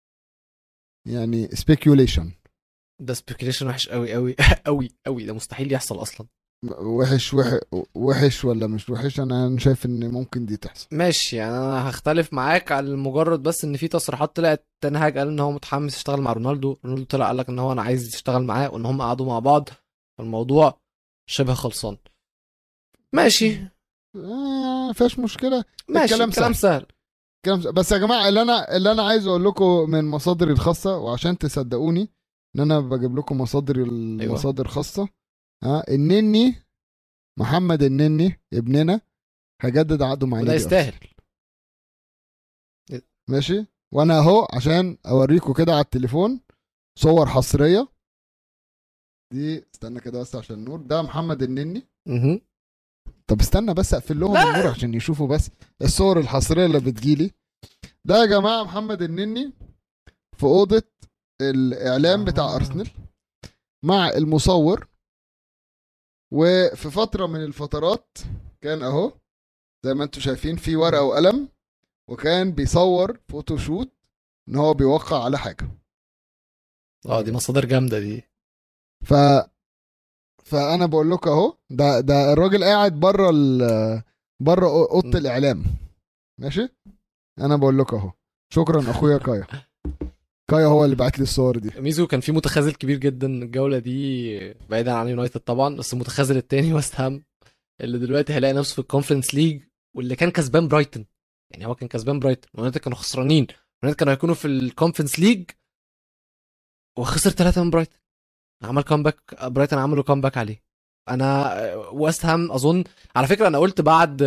يعني سبيكيوليشن ده سبيكيليشن وحش قوي قوي قوي قوي ده مستحيل يحصل اصلا وحش وحش وحش ولا مش وحش انا أنا شايف ان ممكن دي تحصل ماشي يعني انا هختلف معاك على مجرد بس ان في تصريحات طلعت تنهاج قال ان هو متحمس يشتغل مع رونالدو رونالدو طلع قال لك ان هو انا عايز يشتغل معاه وان هم قعدوا مع بعض الموضوع شبه خلصان ماشي آه فيهاش مشكله ماشي الكلام الكلام سهل كلام س- بس يا جماعه اللي انا اللي انا عايز اقول لكم من مصادري الخاصه وعشان تصدقوني ان انا بجيب لكم مصادري المصادر خاصه ها النني محمد النني ابننا هيجدد عقده مع وده نادي يستاهل أرسنال. ماشي وانا اهو عشان اوريكم كده على التليفون صور حصريه دي استنى كده بس عشان النور ده محمد النني مهم. طب استنى بس اقفل لهم لا. النور عشان يشوفوا بس الصور الحصريه اللي بتجيلي ده يا جماعه محمد النني في اوضه الاعلام بتاع آه. ارسنال مع المصور وفي فتره من الفترات كان اهو زي ما انتم شايفين في ورقه وقلم وكان بيصور فوتوشوت ان هو بيوقع على حاجه اه دي مصادر جامده دي ف فانا بقول لكم اهو ده ده الراجل قاعد بره ال... بره اوضه م. الاعلام ماشي انا بقول لكم اهو شكرا اخويا كايا كايا هو اللي بعت لي الصور دي ميزو كان في متخاذل كبير جدا الجوله دي بعيدا عن يونايتد طبعا بس المتخاذل التاني ويست هام اللي دلوقتي هيلاقي نفسه في الكونفرنس ليج واللي كان كسبان برايتون يعني هو كان كسبان برايتون يونايتد كانوا خسرانين يونايتد كانوا هيكونوا في الكونفرنس ليج وخسر ثلاثة من برايتون عمل كامباك برايتون عملوا كامباك عليه انا ويست هام اظن على فكره انا قلت بعد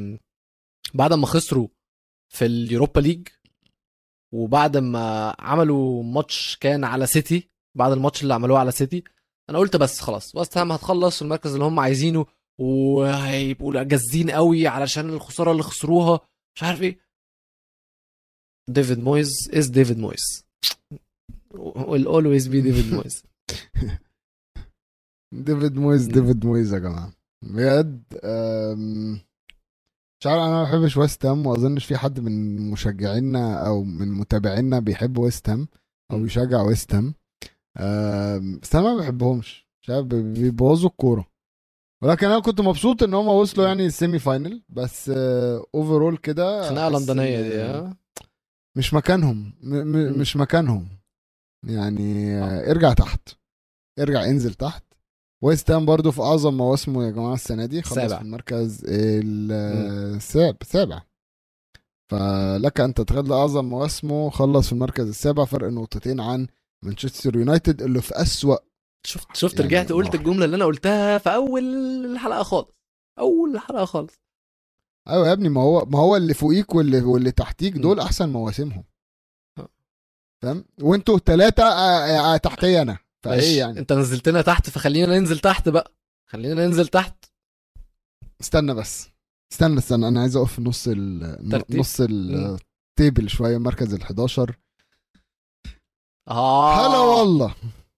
بعد ما خسروا في اليوروبا ليج وبعد ما عملوا ماتش كان على سيتي بعد الماتش اللي عملوه على سيتي انا قلت بس خلاص ويست هام هتخلص في المركز اللي هم عايزينه وهيبقوا جازين قوي علشان الخساره اللي خسروها مش عارف ايه ديفيد مويز از ديفيد مويز will always be ديفيد مويز ديفيد مويز ديفيد مويز يا جماعه بجد أم، مش عارف انا ما بحبش ويست هام واظنش في حد من مشجعينا او من متابعينا بيحب ويست هام او م. بيشجع ويست هام أم، بس انا ما بحبهمش مش عارف بي- بيبوظوا الكوره ولكن انا كنت مبسوط ان هم وصلوا يعني السيمي فاينل بس اوفرول كده خناقه حاسس لندنيه إن دي ها مش مكانهم م- م- م. مش مكانهم يعني آه. آه، ارجع تحت ارجع انزل تحت ويست هام برضه في اعظم مواسمه يا جماعه السنه دي خلص سابع. في المركز السابع سابع فلك ان تتخيل اعظم مواسمه خلص في المركز السابع فرق نقطتين عن مانشستر يونايتد اللي في اسوأ شفت شفت يعني رجعت قلت مراحل. الجمله اللي انا قلتها في اول الحلقه خالص اول الحلقه خالص ايوه يا ابني ما هو ما هو اللي فوقيك واللي واللي تحتيك م. دول احسن مواسمهم آه. فاهم وانتوا ثلاثه تحتي انا ماشي. فايه يعني انت نزلتنا تحت فخلينا ننزل تحت بقى خلينا ننزل تحت استنى بس استنى استنى انا عايز اقف في نص ال ترتيب. نص مم. التيبل شويه مركز ال 11 اه هلا والله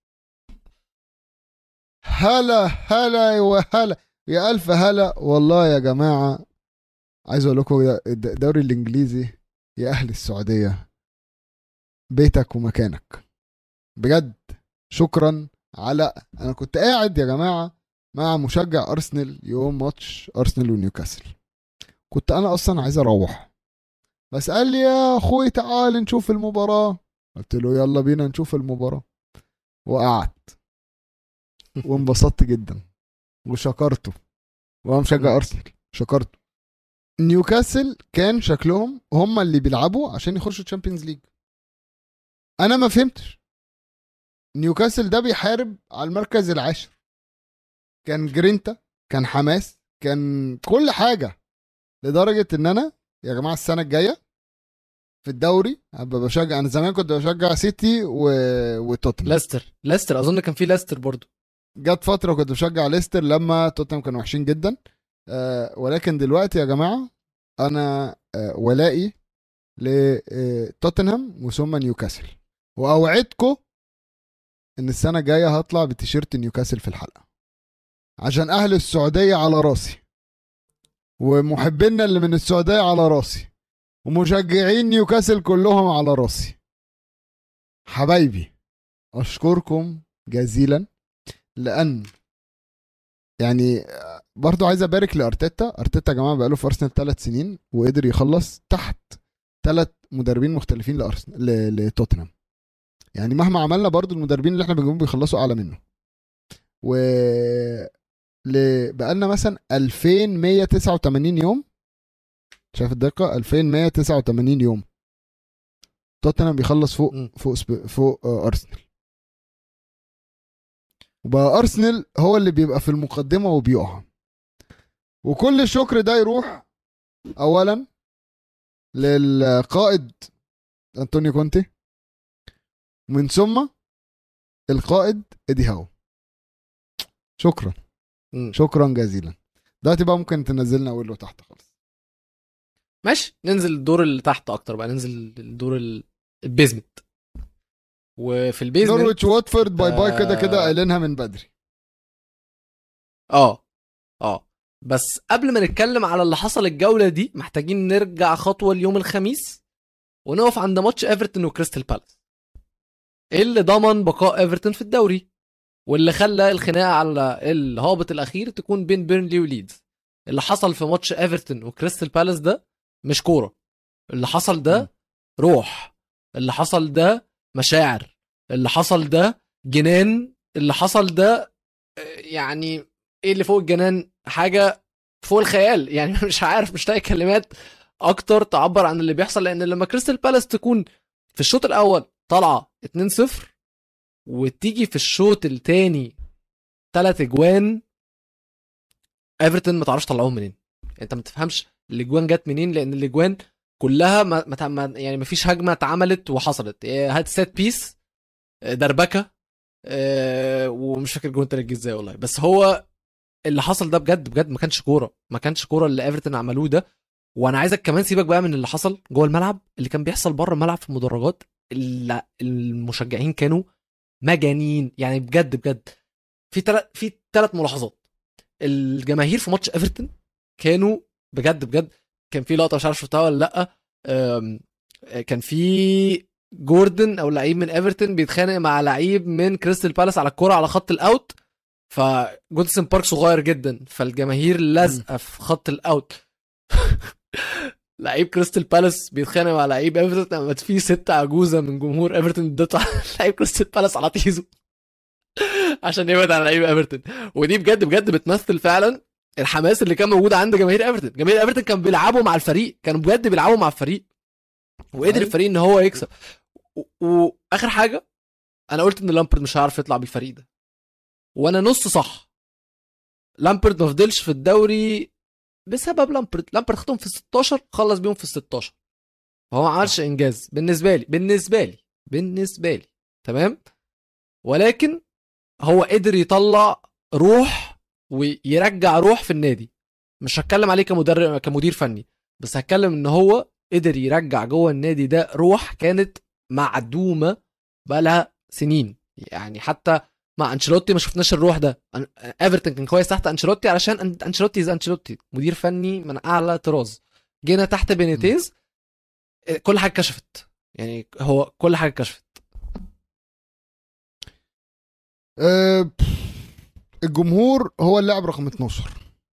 هلا هلا وهلا يا الف هلا والله يا جماعه عايز اقول لكم يا- الد- الدوري الانجليزي يا اهل السعوديه بيتك ومكانك بجد شكرا على انا كنت قاعد يا جماعه مع مشجع ارسنال يوم ماتش ارسنال ونيوكاسل كنت انا اصلا عايز اروح بس قال لي يا اخوي تعال نشوف المباراه قلت له يلا بينا نشوف المباراه وقعدت وانبسطت جدا وشكرته وهو مشجع ارسنال شكرته نيوكاسل كان شكلهم هم اللي بيلعبوا عشان يخشوا تشامبيونز ليج انا ما فهمتش نيوكاسل ده بيحارب على المركز العاشر كان جرينتا كان حماس كان كل حاجه لدرجه ان انا يا جماعه السنه الجايه في الدوري هبقى بشجع انا زمان كنت بشجع سيتي و... وتوتنهام ليستر ليستر اظن كان في ليستر برضو جت فتره كنت بشجع ليستر لما توتنهام كانوا وحشين جدا آه ولكن دلوقتي يا جماعه انا آه ولائي لتوتنهام وثم نيوكاسل واوعدكم ان السنه الجايه هطلع بتيشيرت نيوكاسل في الحلقه عشان اهل السعوديه على راسي ومحبينا اللي من السعوديه على راسي ومشجعين نيوكاسل كلهم على راسي حبايبي اشكركم جزيلا لان يعني برضو عايز ابارك لارتيتا ارتيتا يا جماعه بقاله في ارسنال ثلاث سنين وقدر يخلص تحت ثلاث مدربين مختلفين لارسنال ل- لتوتنهام يعني مهما عملنا برضو المدربين اللي احنا بنجيبهم بيخلصوا اعلى منه و ل... بقالنا مثلا 2189 يوم شايف الدقه 2189 يوم توتنهام بيخلص فوق مم. فوق سب... فوق آه، ارسنال وبقى ارسنال هو اللي بيبقى في المقدمه وبيقع وكل الشكر ده يروح اولا للقائد انطونيو كونتي من ثم القائد ايدي هاو شكرا مم. شكرا جزيلا دلوقتي بقى ممكن تنزلنا اقول تحت خالص ماشي ننزل الدور اللي تحت اكتر بقى ننزل الدور ال- البيزمنت وفي البيزمنت نورويتش واتفورد باي باي كده كده آه. قايلينها من بدري اه اه بس قبل ما نتكلم على اللي حصل الجولة دي محتاجين نرجع خطوة اليوم الخميس ونقف عند ماتش ايفرتون وكريستال بالاس ايه اللي ضمن بقاء ايفرتون في الدوري واللي خلى الخناقة على الهابط الأخير تكون بين بيرنلي وليدز اللي حصل في ماتش ايفرتون وكريستال بالاس ده مش كورة اللي حصل مم. ده روح اللي حصل ده مشاعر اللي حصل ده جنان اللي حصل ده آه، يعني ايه اللي فوق الجنان حاجه فوق الخيال يعني مش عارف مش لاقي كلمات اكتر تعبر عن اللي بيحصل لان لما كريستال بالاس تكون في الشوط الاول طالعه 2-0 وتيجي في الشوط الثاني ثلاث اجوان ايفرتون ما تعرفش تطلعوهم منين انت ما تفهمش الاجوان جت منين لان الاجوان كلها ما ما تع- ما- يعني ما فيش هجمه اتعملت وحصلت إيه، هات سيت بيس آه، دربكه آه، ومش فاكر الجون التالت جه ازاي والله بس هو اللي حصل ده بجد بجد ما كانش كوره ما كانش كوره اللي ايفرتون عملوه ده وانا عايزك كمان سيبك بقى من اللي حصل جوه الملعب اللي كان بيحصل بره الملعب في المدرجات اللي المشجعين كانوا مجانين يعني بجد بجد في ثلاث في ثلاث ملاحظات الجماهير في ماتش ايفرتون كانوا بجد بجد كان في لقطه مش عارف شفتها ولا لا أم، كان في جوردن او لعيب من ايفرتون بيتخانق مع لعيب من كريستال بالاس على الكرة على خط الاوت فجودسون بارك صغير جدا فالجماهير لازقه في خط الاوت لعيب كريستال بالاس بيتخانق مع لعيب ايفرتون قامت في ست عجوزه من جمهور ايفرتون ادت على لعيب كريستال بالاس على تيزو عشان يبعد عن لعيب ايفرتون ودي بجد بجد بتمثل فعلا الحماس اللي كان موجود عند جماهير ايفرتون جماهير ايفرتون كانوا بيلعبوا مع الفريق كانوا بجد بيلعبوا مع الفريق وقدر أيوة. الفريق ان هو يكسب و- واخر حاجه انا قلت ان لامبرد مش هيعرف يطلع بالفريق ده وانا نص صح لامبرد ما فضلش في الدوري بسبب لامبرد لامبرد خدهم في 16 خلص بيهم في 16 فهو ما عملش انجاز بالنسبه لي بالنسبه لي بالنسبه لي تمام ولكن هو قدر يطلع روح ويرجع روح في النادي مش هتكلم عليه كمدرب كمدير فني بس هتكلم ان هو قدر يرجع جوه النادي ده روح كانت معدومه بقالها سنين يعني حتى مع انشيلوتي ما شفناش الروح ده أن- ايفرتون كان كويس تحت انشيلوتي علشان أن- انشيلوتي زي انشيلوتي مدير فني من اعلى طراز جينا تحت بينيتيز كل حاجه كشفت يعني هو كل حاجه كشفت أه، الجمهور هو اللاعب رقم 12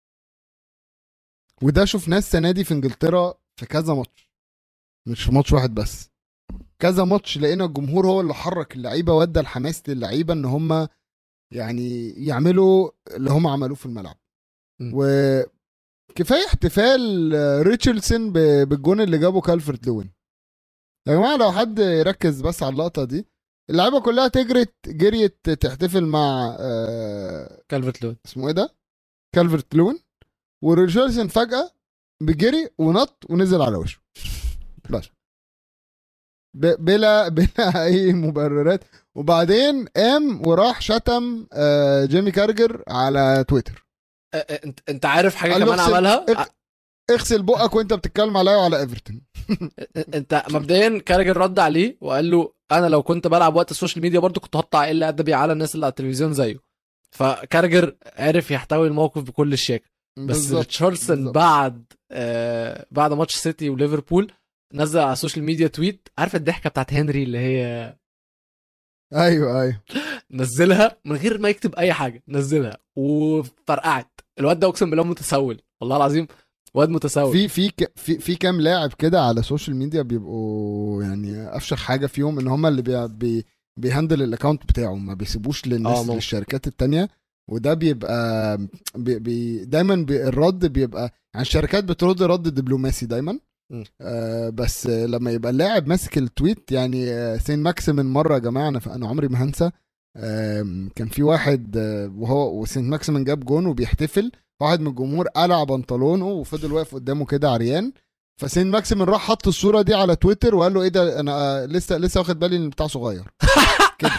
وده شفناه السنه دي في انجلترا في كذا ماتش مش في ماتش واحد بس كذا ماتش لقينا الجمهور هو اللي حرك اللعيبه وادى الحماس للعيبه ان هم يعني يعملوا اللي هم عملوه في الملعب م. وكفايه احتفال ريتشاردسون ب- بالجون اللي جابه كالفرت لوين يا جماعه لو حد يركز بس على اللقطه دي اللعيبه كلها تجرت جريت تحتفل مع آه، كالفرت لون اسمه ايه ده كالفرت لوين وريتشاردسون فجاه بجري ونط ونزل على وشه بس ب- بلا بلا اي مبررات وبعدين قام وراح شتم آه، جيمي كارجر على تويتر أ- أ- انت انت عارف حاجه قال له كمان اغسل- عملها اغ- اغسل بقك وانت بتتكلم عليا وعلى ايفرتون أ- انت مبدئيا كارجر رد عليه وقال له انا لو كنت بلعب وقت السوشيال ميديا برضو كنت هقطع قله ادبي على الناس اللي على التلفزيون زيه فكارجر عرف يحتوي الموقف بكل الشيك بس بالظبط، ريتشاردسون بالظبط. بعد آه بعد ماتش سيتي وليفربول نزل على السوشيال ميديا تويت عارف الضحكه بتاعت هنري اللي هي ايوه ايوه نزلها من غير ما يكتب اي حاجه نزلها وفرقعت الواد ده اقسم بالله متسول والله العظيم واد متسول في في ك- في في كام لاعب كده على السوشيال ميديا بيبقوا يعني افشخ حاجه فيهم ان هم اللي بي بي بيهندل الاكونت بتاعه ما بيسيبوش آه، للناس ممكن. للشركات التانية وده بيبقى بي بي دايما بي الرد بيبقى يعني الشركات بترد رد دبلوماسي دايما م. آه بس آه، لما يبقى اللاعب ماسك التويت يعني آه سين ماكسيمن مره يا جماعه انا انا عمري ما هنسى آم، كان في واحد آه، وهو وسين ماكسيمن جاب جون وبيحتفل واحد من الجمهور قلع بنطلونه وفضل واقف قدامه كده عريان فسين ماكسيمن راح حط الصوره دي على تويتر وقال له ايه ده انا آه، لسه لسه واخد بالي ان بتاع صغير كده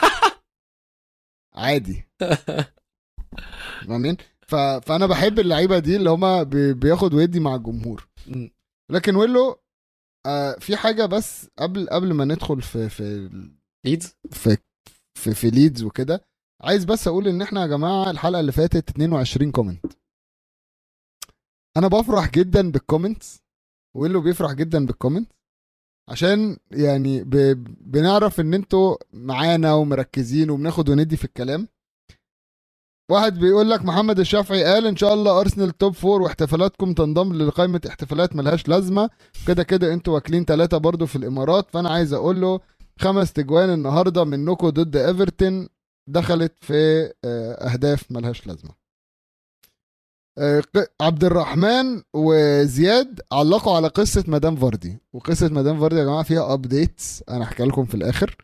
عادي فاهمين ف... فانا بحب اللعيبه دي اللي هما بي... بياخد ويدي مع الجمهور م. لكن ويلو آه في حاجه بس قبل قبل ما ندخل في في ليدز في في, في ليدز وكده عايز بس اقول ان احنا يا جماعه الحلقه اللي فاتت 22 كومنت انا بفرح جدا بالكومنتس ويلو بيفرح جدا بالكومنت عشان يعني ب... بنعرف ان انتوا معانا ومركزين وبناخد وندي في الكلام واحد بيقول لك محمد الشافعي قال ان شاء الله ارسنال توب فور واحتفالاتكم تنضم لقائمه احتفالات ملهاش لازمه كده كده انتوا واكلين ثلاثه برضو في الامارات فانا عايز اقول له خمس تجوان النهارده منكم ضد ايفرتون دخلت في آه، اهداف ملهاش لازمه آه، ق- عبد الرحمن وزياد علقوا على قصه مدام فاردي وقصه مدام فاردي يا جماعه فيها ابديتس انا هحكي لكم في الاخر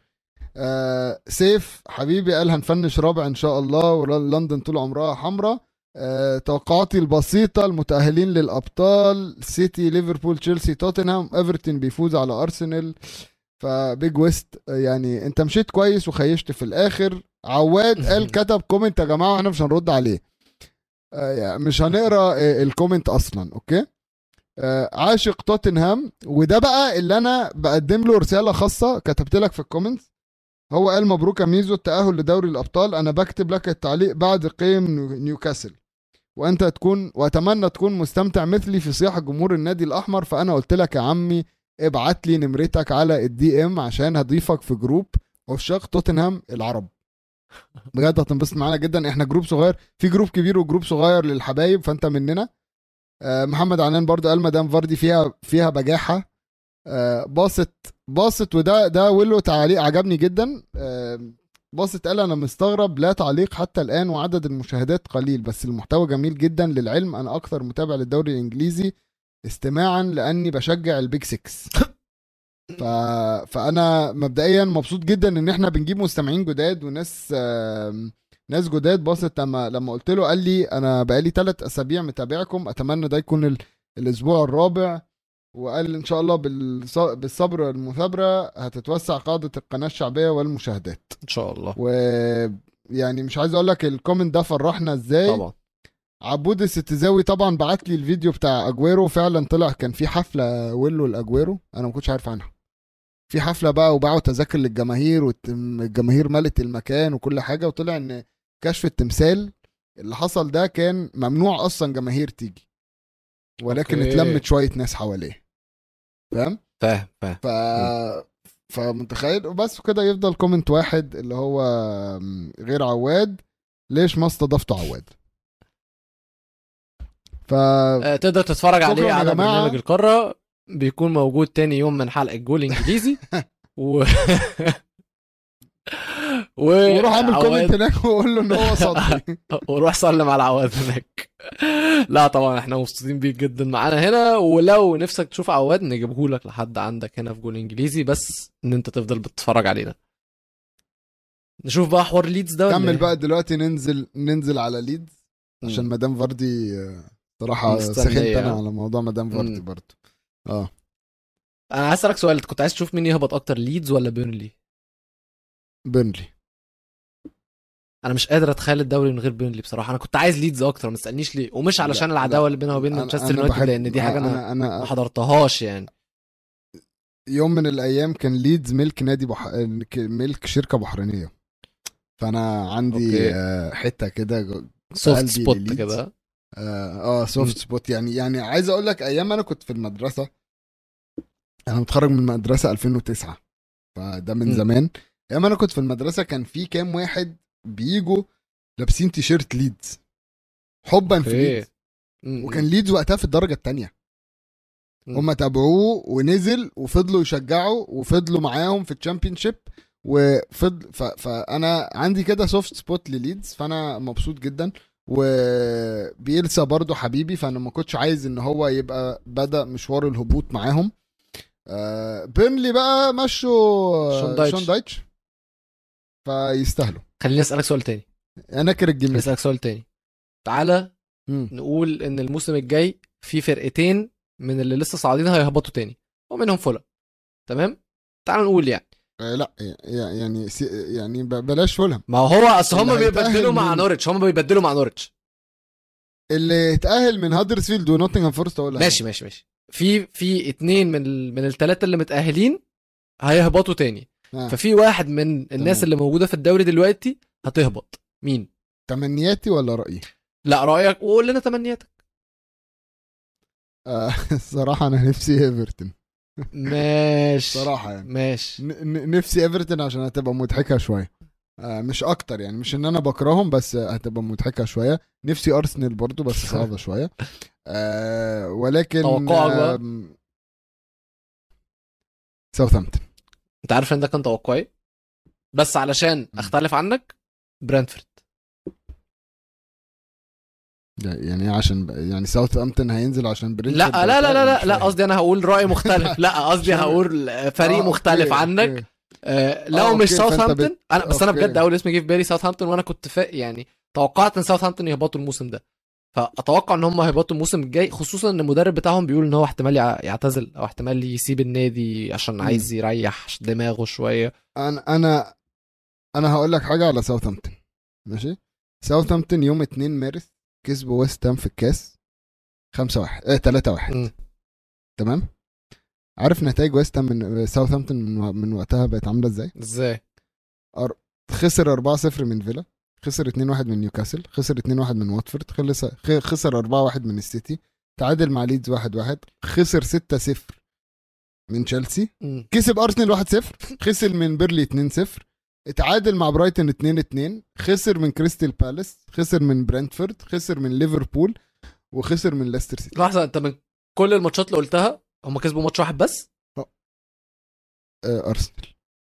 آه سيف حبيبي قال هنفنش رابع ان شاء الله ولندن طول عمرها حمراء آه توقعاتي البسيطة المتأهلين للأبطال سيتي ليفربول تشيلسي توتنهام ايفرتون بيفوز على أرسنال فبيج ويست آه، يعني انت مشيت كويس وخيشت في الآخر عواد قال كتب كومنت يا جماعة واحنا مش هنرد عليه آه يعني مش هنقرا آه، الكومنت اصلا اوكي آه عاشق توتنهام وده بقى اللي انا بقدم له رساله خاصه كتبت لك في الكومنت هو قال مبروك يا ميزو التأهل لدوري الأبطال أنا بكتب لك التعليق بعد قيم نيو- نيوكاسل وأنت تكون وأتمنى تكون مستمتع مثلي في صياح جمهور النادي الأحمر فأنا قلت لك يا عمي ابعت لي نمرتك على الدي ام عشان هضيفك في جروب عشاق توتنهام العرب بجد هتنبسط معانا جدا احنا جروب صغير في جروب كبير وجروب صغير للحبايب فانت مننا آه، محمد عنان برضو قال مدام فاردي فيها فيها بجاحه آه، باصت باصت وده ده ويلو تعليق عجبني جدا آه، باصت قال انا مستغرب لا تعليق حتى الان وعدد المشاهدات قليل بس المحتوى جميل جدا للعلم انا اكثر متابع للدوري الانجليزي استماعا لاني بشجع البيج 6 ف... فانا مبدئيا مبسوط جدا ان احنا بنجيب مستمعين جداد وناس آم، ناس جداد باصت لما لما قلت له قال لي انا بقالي ثلاث اسابيع متابعكم اتمنى ده يكون ال... الاسبوع الرابع وقال ان شاء الله بالص... بالصبر والمثابره هتتوسع قاعده القناه الشعبيه والمشاهدات ان شاء الله ويعني مش عايز اقول لك الكومنت ده فرحنا ازاي طبعا عبود الستزاوي طبعا بعت لي الفيديو بتاع اجويرو فعلا طلع كان في حفله ويلو الاجويرو انا ما كنتش عارف عنها في حفله بقى وباعوا تذاكر للجماهير والجماهير ملت المكان وكل حاجه وطلع ان كشف التمثال اللي حصل ده كان ممنوع اصلا جماهير تيجي ولكن أوكي. اتلمت شويه ناس حواليه فاهم فاهم فاهم ف فمتخيل بس كده يفضل كومنت واحد اللي هو غير عواد ليش ما استضفتوا عواد ف آه، تقدر تتفرج شكراً عليه يا على جماعة. برنامج القاره بيكون موجود تاني يوم من حلقه جول انجليزي و و وروح اعمل عواد- كومنت هناك وقول له ان هو صدري وروح سلم على عواد هناك لا طبعا احنا مبسوطين بيك جدا معانا هنا ولو نفسك تشوف عواد نجيبه لك لحد عندك هنا في جول انجليزي بس ان انت تفضل بتتفرج علينا نشوف بقى حوار ليدز ده ولا كمل إيه؟ بقى دلوقتي ننزل ننزل على ليدز مم. عشان مدام فاردي آه، صراحة مستنية. سخنت انا على موضوع مدام فاردي مم. برضه اه انا عايز اسالك سؤال انت كنت عايز تشوف مين يهبط اكتر ليدز ولا بيرنلي بيرنلي انا مش قادر اتخيل الدوري من غير بيرنلي بصراحه انا كنت عايز ليدز اكتر ما تسالنيش ليه ومش علشان لا، العداوه لا. اللي بينها وبين أنا- مانشستر أنا يونايتد بحب- لان دي حاجه انا انا ما انا حضرتهاش يعني يوم من الايام كان ليدز ملك نادي بح... ملك شركة بحرينية فانا عندي أوكي. آه، حتة كده جو- سوفت قلبي سبوت لليدز. كده اه, آه مم. سوفت سبوت يعني يعني عايز اقول لك ايام انا كنت في المدرسه انا متخرج من المدرسه 2009 فده من مم. زمان ايام انا كنت في المدرسه كان في كام واحد بيجوا لابسين تيشيرت ليدز حبا في اوكي. ليدز م- وكان ليدز وقتها في الدرجه الثانيه مم. هم تابعوه ونزل وفضلوا يشجعوا وفضلوا معاهم في الشامبيونشيب وفضل ف... فانا عندي كده سوفت سبوت لليدز فانا مبسوط جدا وبيلسا برضو حبيبي فانا ما كنتش عايز ان هو يبقى بدا مشوار الهبوط معاهم آه بيرنلي بقى مشوا شون دايتش. شون دايتش فيستاهلوا خليني اسالك سؤال تاني انا كره الجيم خليني اسالك سؤال تاني تعالى مم. نقول ان الموسم الجاي في فرقتين من اللي لسه صاعدين هيهبطوا تاني ومنهم فولا تمام تعال نقول يعني آه لا يعني يعني سي- يعني ب- بلاش فولهام ما هو اصل هم اللي هيتأهل بيبدلوا مع من- نورتش هم بيبدلوا مع نورتش اللي اتاهل من هادرسفيلد ونوتنغهام فورست ولا ماشي ماشي ماشي في في اتنين من ال... من الثلاثه اللي متاهلين هيهبطوا تاني آه. ففي واحد من الناس تمام. اللي موجوده في الدوري دلوقتي هتهبط مين تمنياتي ولا رايي لا رايك وقول لنا تمنياتك آه، الصراحه انا نفسي ايفرتون ماشي صراحه يعني ماشي ن- ن- نفسي ايفرتون عشان هتبقى مضحكه شويه آه، مش اكتر يعني مش ان انا بكرههم بس هتبقى مضحكه شويه نفسي ارسنال برضو بس صعبه شويه آه، ولكن توقعك بقى؟ آم، ساوثهامبتون انت عارف ان ده كان توقعي بس علشان اختلف عنك برنتفورد يعني إيه عشان ب- يعني ساوثهامبتون هينزل عشان برينفورد لا لا لا لا لا, مش لا فاهم. قصدي انا هقول راي مختلف لا قصدي عشان- هقول فريق آه، مختلف أوكي، عنك أوكي. آه لو آه، مش أوكي، فأنت ساوثهامبتون بت- انا بس انا أوكي. بجد اول اسم جه في بالي ساوثهامبتون وانا كنت فا يعني توقعت ان ساوثهامبتون يهبطوا الموسم ده فاتوقع ان هم هيهبطوا الموسم الجاي خصوصا ان المدرب بتاعهم بيقول ان هو احتمال يع- يعتزل او احتمال يسيب النادي عشان مم. عايز يريح دماغه شويه انا انا انا هقول لك حاجه على ساوثهامبتون ماشي ساوثهامبتون يوم 2 مارس كسبوا ويست هام في الكاس 5 1 اه 3 1 مم. تمام عارف نتائج ويست هام من ساوثهامبتون من, من وقتها بقت عامله ازاي ازاي خسر 4 0 من فيلا خسر 2 1 من نيوكاسل خسر 2 1 من واتفورد خلص خ- خسر 4 1 من السيتي تعادل مع ليدز 1 1 خسر 6 0 من تشيلسي مم. كسب ارسنال 1-0 خسر من بيرلي 2-0 اتعادل مع برايتون 2-2 خسر من كريستال بالاس خسر من برنتفورد خسر من ليفربول وخسر من ليستر سيتي لحظه انت من كل الماتشات اللي قلتها هم كسبوا ماتش واحد بس آه ارسنال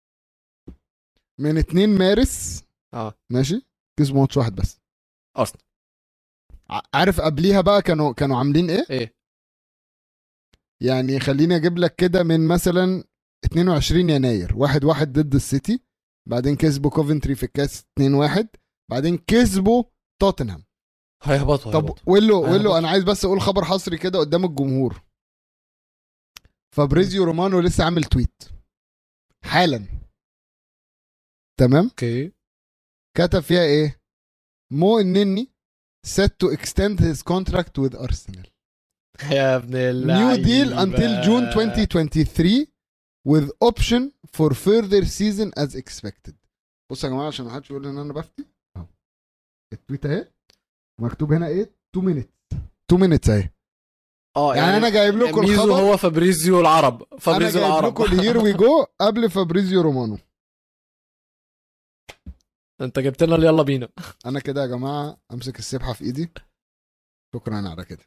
من 2 مارس اه ماشي كسبوا ماتش واحد بس ارسنال ع- عارف قبليها بقى كانوا كانوا عاملين ايه ايه يعني خليني اجيب لك كده من مثلا 22 يناير واحد واحد ضد السيتي بعدين كسبوا كوفنتري في الكاس 2-1 بعدين كسبوا توتنهام هيهبطوا طب هيهبطوا. ويلو أنا ويلو بص- انا عايز بس اقول خبر حصري كده قدام الجمهور فابريزيو رومانو لسه عامل تويت حالا تمام اوكي كتب فيها ايه مو النني set to extend his contract with Arsenal يا ابن الله new deal until June 2023 with option for further season as expected بصوا يا جماعه عشان ما حدش يقول ان انا بفتي اهو التويت اهي مكتوب هنا ايه 2 minutes 2 minutes اهي اه يعني انا جايب لكم ميزو الخبر هو فابريزيو العرب انا فابريزيو جايب العرب لكم الهير وي جو قبل فابريزيو رومانو انت جبت لنا يلا بينا انا كده يا جماعه امسك السبحه في ايدي شكرا على كده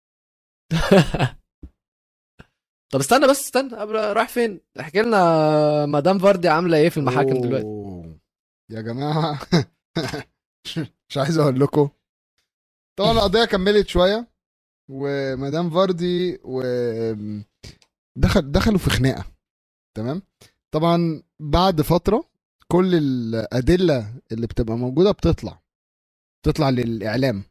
طب استنى بس استنى قبل رايح فين احكي لنا مدام فاردي عامله ايه في المحاكم دلوقتي أوه. يا جماعه مش عايز اقول لكم طبعا القضيه كملت شويه ومدام فاردي و دخل دخلوا في خناقه تمام طبعا بعد فتره كل الادله اللي بتبقى موجوده بتطلع بتطلع للاعلام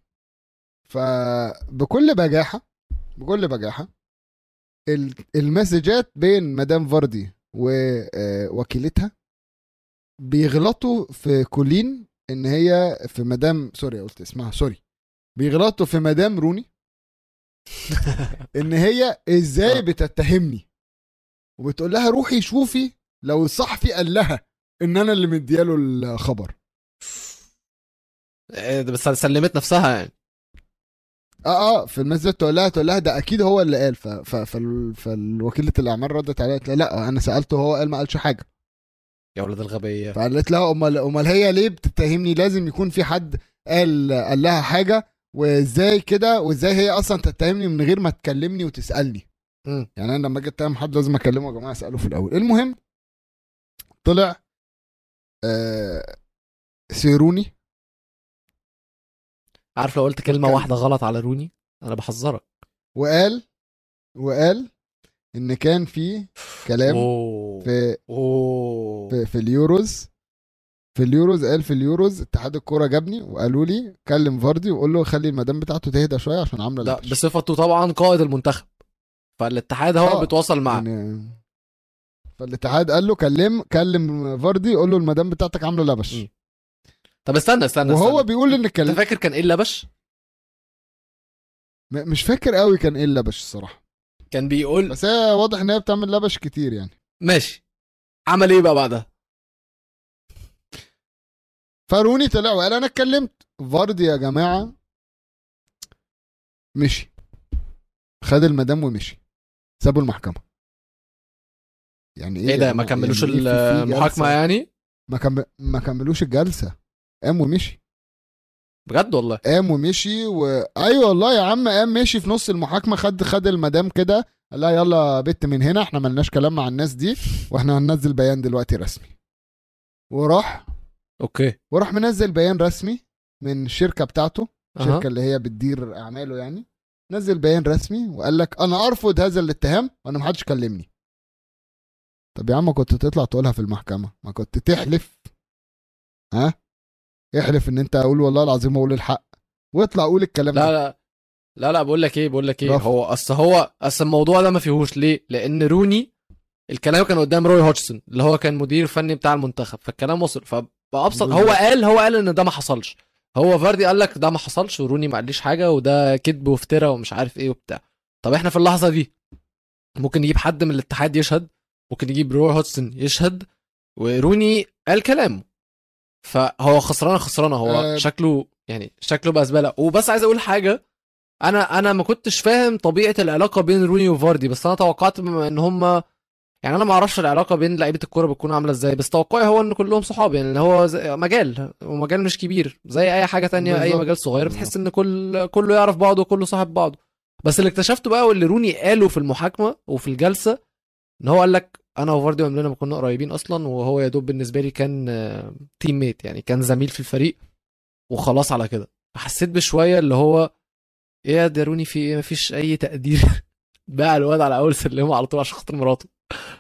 فبكل بجاحه بكل بجاحه ال- المسجات بين مدام فاردي ووكيلتها بيغلطوا في كولين ان هي في مدام سوري قلت اسمها سوري بيغلطوا في مدام روني ان هي ازاي آه. بتتهمني وبتقول لها روحي شوفي لو الصحفي قال لها ان انا اللي مدياله الخبر إيه ده بس سلمت نفسها يعني اه اه في المسجد تقول لها تقول لها ده اكيد هو اللي قال ف... ف... فال... فالوكيله الاعمال ردت عليها قالت لها لا انا سالته هو قال ما قالش حاجه يا ولاد الغبيه فقالت لها امال امال هي ليه بتتهمني لازم يكون في حد قال قال لها حاجه وازاي كده وازاي هي اصلا تتهمني من غير ما تكلمني وتسالني مم. يعني انا لما اجي اتهم حد لازم اكلمه يا جماعه اساله في الاول المهم طلع آه سيروني عارف لو قلت كلمه كان- واحده غلط على روني انا بحذرك وقال وقال ان كان في كلام اوه في اوه في, في اليوروز في اليوروز قال في اليوروز اتحاد الكوره جابني وقالوا لي كلم فاردي وقول له خلي المدام بتاعته تهدى شويه عشان عامله لا لبش. بصفته طبعا قائد المنتخب فالاتحاد هو آه، بيتواصل معاه يعني فالاتحاد قال له كلم كلم فاردي قول له المدام بتاعتك عامله لبش مم. طب استنى استنى وهو استنى. بيقول ان انت الكلام فاكر كان ايه اللبش م- مش فاكر قوي كان ايه اللبش الصراحه كان بيقول بس هي واضح ان هي بتعمل لبش كتير يعني ماشي عمل ايه بقى بعدها فاروني طلع وقال انا اتكلمت فاردي يا جماعه مشي خد المدام ومشي سابوا المحكمه يعني ايه ايه ده يا ما جماعة؟ كملوش يعني إيه في- في المحاكمه جلسة؟ يعني ما كم... ما كملوش الجلسه قام ومشي بجد والله قام ومشي و... ايوه والله يا عم قام مشي في نص المحاكمه خد خد المدام كده قال لها يلا بت من هنا احنا ملناش كلام مع الناس دي واحنا هننزل بيان دلوقتي رسمي وراح اوكي وراح منزل بيان رسمي من الشركه بتاعته أها. الشركه اللي هي بتدير اعماله يعني نزل بيان رسمي وقال لك انا ارفض هذا الاتهام وانا محدش كلمني طب يا عم كنت تطلع تقولها في المحكمه ما كنت تحلف ها احلف ان انت اقول والله العظيم اقول الحق واطلع قول الكلام لا ده لا لا لا بقول لك ايه بقول لك ايه رفض. هو اصل هو اصل الموضوع ده ما فيهوش ليه لان روني الكلام كان قدام روي هوتشسون اللي هو كان مدير فني بتاع المنتخب فالكلام وصل فبأبسط هو بالظبط. قال هو قال ان ده ما حصلش هو فاردي قال لك ده ما حصلش وروني ما قاليش حاجه وده كذب وافتراء ومش عارف ايه وبتاع طب احنا في اللحظه دي ممكن نجيب حد من الاتحاد يشهد ممكن نجيب روي هوتسون يشهد وروني قال كلامه فهو خسرانه خسرانه هو آه. شكله يعني شكله بقى زباله وبس عايز اقول حاجه انا انا ما كنتش فاهم طبيعه العلاقه بين روني وفاردي بس انا توقعت بما ان هم يعني انا ما اعرفش العلاقه بين لعيبه الكوره بتكون عامله ازاي بس توقعي هو ان كلهم صحاب يعني اللي هو زي- مجال ومجال مش كبير زي اي حاجه تانية اي بالظبط. مجال صغير بتحس ان كل كله يعرف بعضه وكله صاحب بعضه بس اللي اكتشفته بقى واللي روني قاله في المحاكمه وفي الجلسه ان هو قال لك انا وفاردي عمرنا ما كنا قريبين اصلا وهو يا دوب بالنسبه لي كان تيم ميت يعني كان زميل في الفريق وخلاص على كده فحسيت بشويه اللي هو ايه يا ده روني في ايه مفيش اي تقدير بقى الواد على اول سلمه على طول عشان خاطر مراته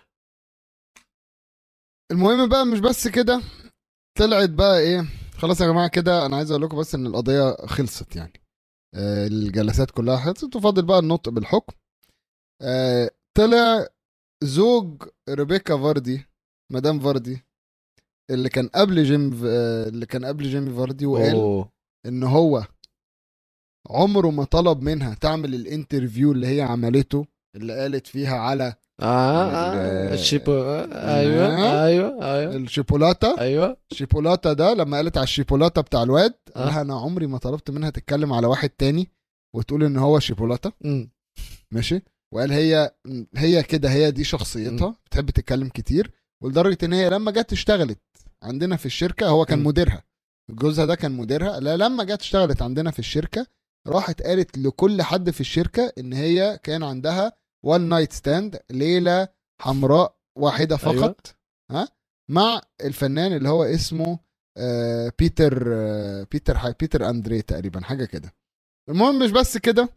المهم بقى مش بس كده طلعت بقى ايه خلاص يا جماعه كده انا عايز اقول لكم بس ان القضيه خلصت يعني آه، الجلسات كلها خلصت وفاضل بقى النطق بالحكم آه، طلع زوج ريبيكا فاردي مدام فاردي اللي كان قبل جيم آه، اللي كان قبل جيمي فاردي وقال أوه. ان هو عمره ما طلب منها تعمل الانترفيو اللي هي عملته اللي قالت فيها على اه, آه. ال- الشيبو ايوه آه. ايوه ايوه الشيبولاتا ايوه الشيبولاتا ده لما قالت على الشيبولاتا بتاع الواد آه. قال لها انا عمري ما طلبت منها تتكلم على واحد تاني وتقول ان هو شيبولاتا أمم. ماشي وقال هي هي كده هي دي شخصيتها بتحب تتكلم كتير ولدرجه ان هي لما جت اشتغلت عندنا في الشركه هو كان مم. مديرها جوزها ده كان مديرها لا لما جت اشتغلت عندنا في الشركه راحت قالت لكل حد في الشركه ان هي كان عندها وان نايت ستاند ليله حمراء واحده فقط أيوة. ها مع الفنان اللي هو اسمه آه بيتر آه بيتر هاي بيتر اندري تقريبا حاجه كده المهم مش بس كده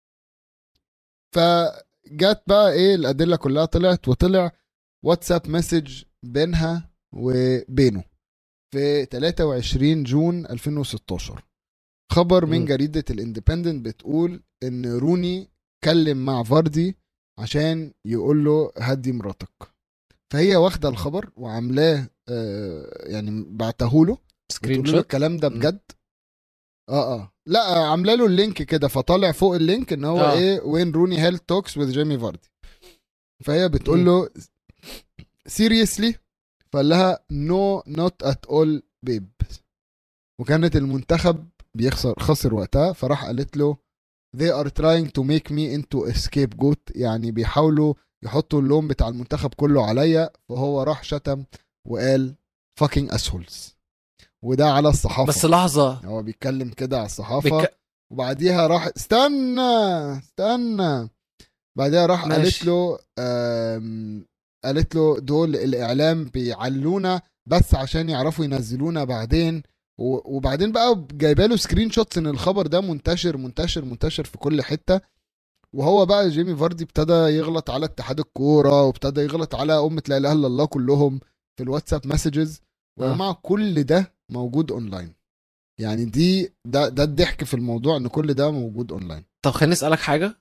فجت بقى ايه الادله كلها طلعت وطلع واتساب مسج بينها وبينه في 23 جون 2016 خبر من مم. جريدة الاندبندنت بتقول ان روني كلم مع فاردي عشان يقول له هدي مراتك فهي واخده الخبر وعاملاه آه، يعني بعتهوله سكرين بتقول له شوت الكلام ده مم. بجد اه اه لا عامله له اللينك كده فطالع فوق اللينك ان هو آه. ايه وين روني هيل توكس وذ جيمي فاردي فهي بتقول مم. له سيريسلي فقال لها نو نوت ات اول بيب وكانت المنتخب بيخسر خسر وقتها فراح قالت له they are trying to make me into a scapegoat يعني بيحاولوا يحطوا اللوم بتاع المنتخب كله عليا فهو راح شتم وقال fucking assholes وده على الصحافه بس لحظه هو بيتكلم كده على الصحافه بك... وبعديها راح استنى استنى بعدها راح ماشي. قالت له آم، قالت له دول الاعلام بيعلونا بس عشان يعرفوا ينزلونا بعدين و- وبعدين بقى جايبه له سكرين شوتس ان الخبر ده منتشر منتشر منتشر في كل حته وهو بقى جيمي فاردي ابتدى يغلط على اتحاد الكوره وابتدى يغلط على امه لا اله الا الله كلهم في الواتساب مسجز ويا آه. جماعه كل ده موجود اونلاين يعني دي ده ده الضحك في الموضوع ان كل ده موجود اونلاين طب خليني اسالك حاجه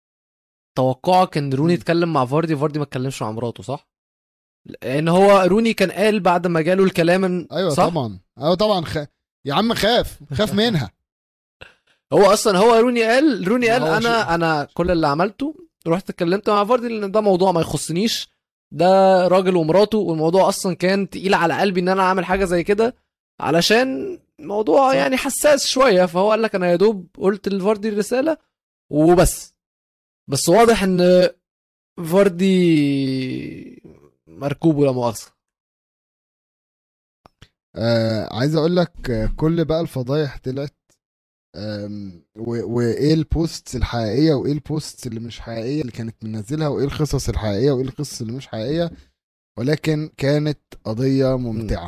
توقعك ان روني مم. يتكلم مع فاردي فاردي ما اتكلمش مع مراته صح لان هو روني كان قال بعد ما جاله الكلام إن- ايوه صح؟ طبعا ايوه طبعا خ... يا عم خاف خاف منها هو اصلا هو روني قال روني ما قال هو انا شيء. انا كل اللي عملته رحت اتكلمت مع فاردي لان ده موضوع ما يخصنيش ده راجل ومراته والموضوع اصلا كان تقيل على قلبي ان انا اعمل حاجه زي كده علشان موضوع صح. يعني حساس شويه فهو قال لك انا يا دوب قلت لفاردي الرساله وبس بس واضح ان فاردي مركوب لا مؤاخذه آه عايز اقول لك آه، كل بقى الفضايح طلعت آم، و- وايه البوستس الحقيقيه وايه البوستس اللي مش حقيقيه اللي كانت منزلها وايه القصص الحقيقيه وايه القصص اللي مش حقيقيه ولكن كانت قضيه ممتعه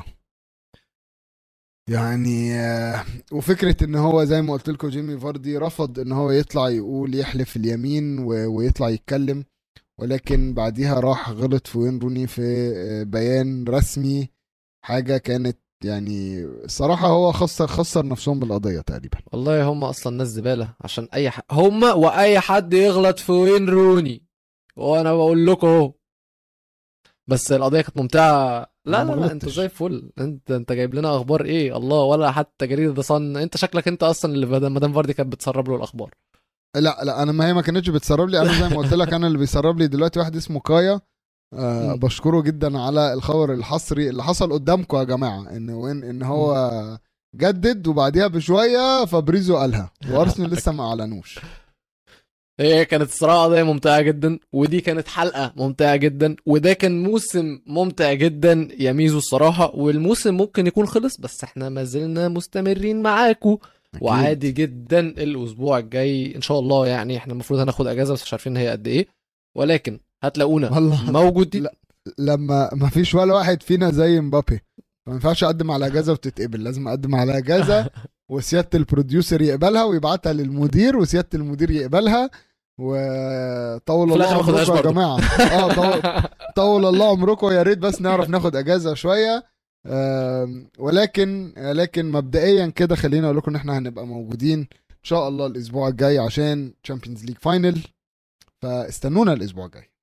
يعني آه، وفكره ان هو زي ما قلت لكم جيمي فاردي رفض ان هو يطلع يقول يحلف اليمين و- ويطلع يتكلم ولكن بعديها راح غلط في وين روني في آه، بيان رسمي حاجه كانت يعني الصراحه هو خسر خسر نفسهم بالقضيه تقريبا والله هم اصلا ناس زباله عشان اي حد هم واي حد يغلط في وين روني وانا بقول لكم اهو بس القضيه كانت ممتعه لا أنا لا ما لا انت غلطتش. زي الفل انت انت جايب لنا اخبار ايه الله ولا حتى جريده ذا صن انت شكلك انت اصلا اللي بدل- مدام فاردي كانت بتسرب له الاخبار لا لا انا ما هي ما كانتش بتسرب لي انا زي ما قلت لك انا اللي بيسرب لي دلوقتي واحد اسمه كايا آه مم. بشكره جدا على الخبر الحصري اللي حصل قدامكم يا جماعه ان وين ان هو جدد وبعديها بشويه فابريزو قالها وارسنال لسه ما اعلنوش هي كانت الصراحه قضيه ممتعه جدا ودي كانت حلقه ممتعه جدا وده كان موسم ممتع جدا يا ميزو الصراحه والموسم ممكن يكون خلص بس احنا ما زلنا مستمرين معاكم أكيد. وعادي جدا الاسبوع الجاي ان شاء الله يعني احنا المفروض هناخد اجازه بس مش عارفين هي قد ايه ولكن هتلاقونا والله موجودين لا. لما ما فيش ولا واحد فينا زي مبابي ما ينفعش اقدم على اجازه وتتقبل لازم اقدم على اجازه وسياده البروديوسر يقبلها ويبعتها للمدير وسياده المدير يقبلها وطول في الله الآخر ما خدهاش عمركم يا برضه. جماعه اه طول, طول الله عمركم يا ريت بس نعرف ناخد اجازه شويه آم، ولكن لكن مبدئيا كده خلينا اقول لكم ان احنا هنبقى موجودين ان شاء الله الاسبوع الجاي عشان تشامبيونز ليج فاينل فاستنونا الاسبوع الجاي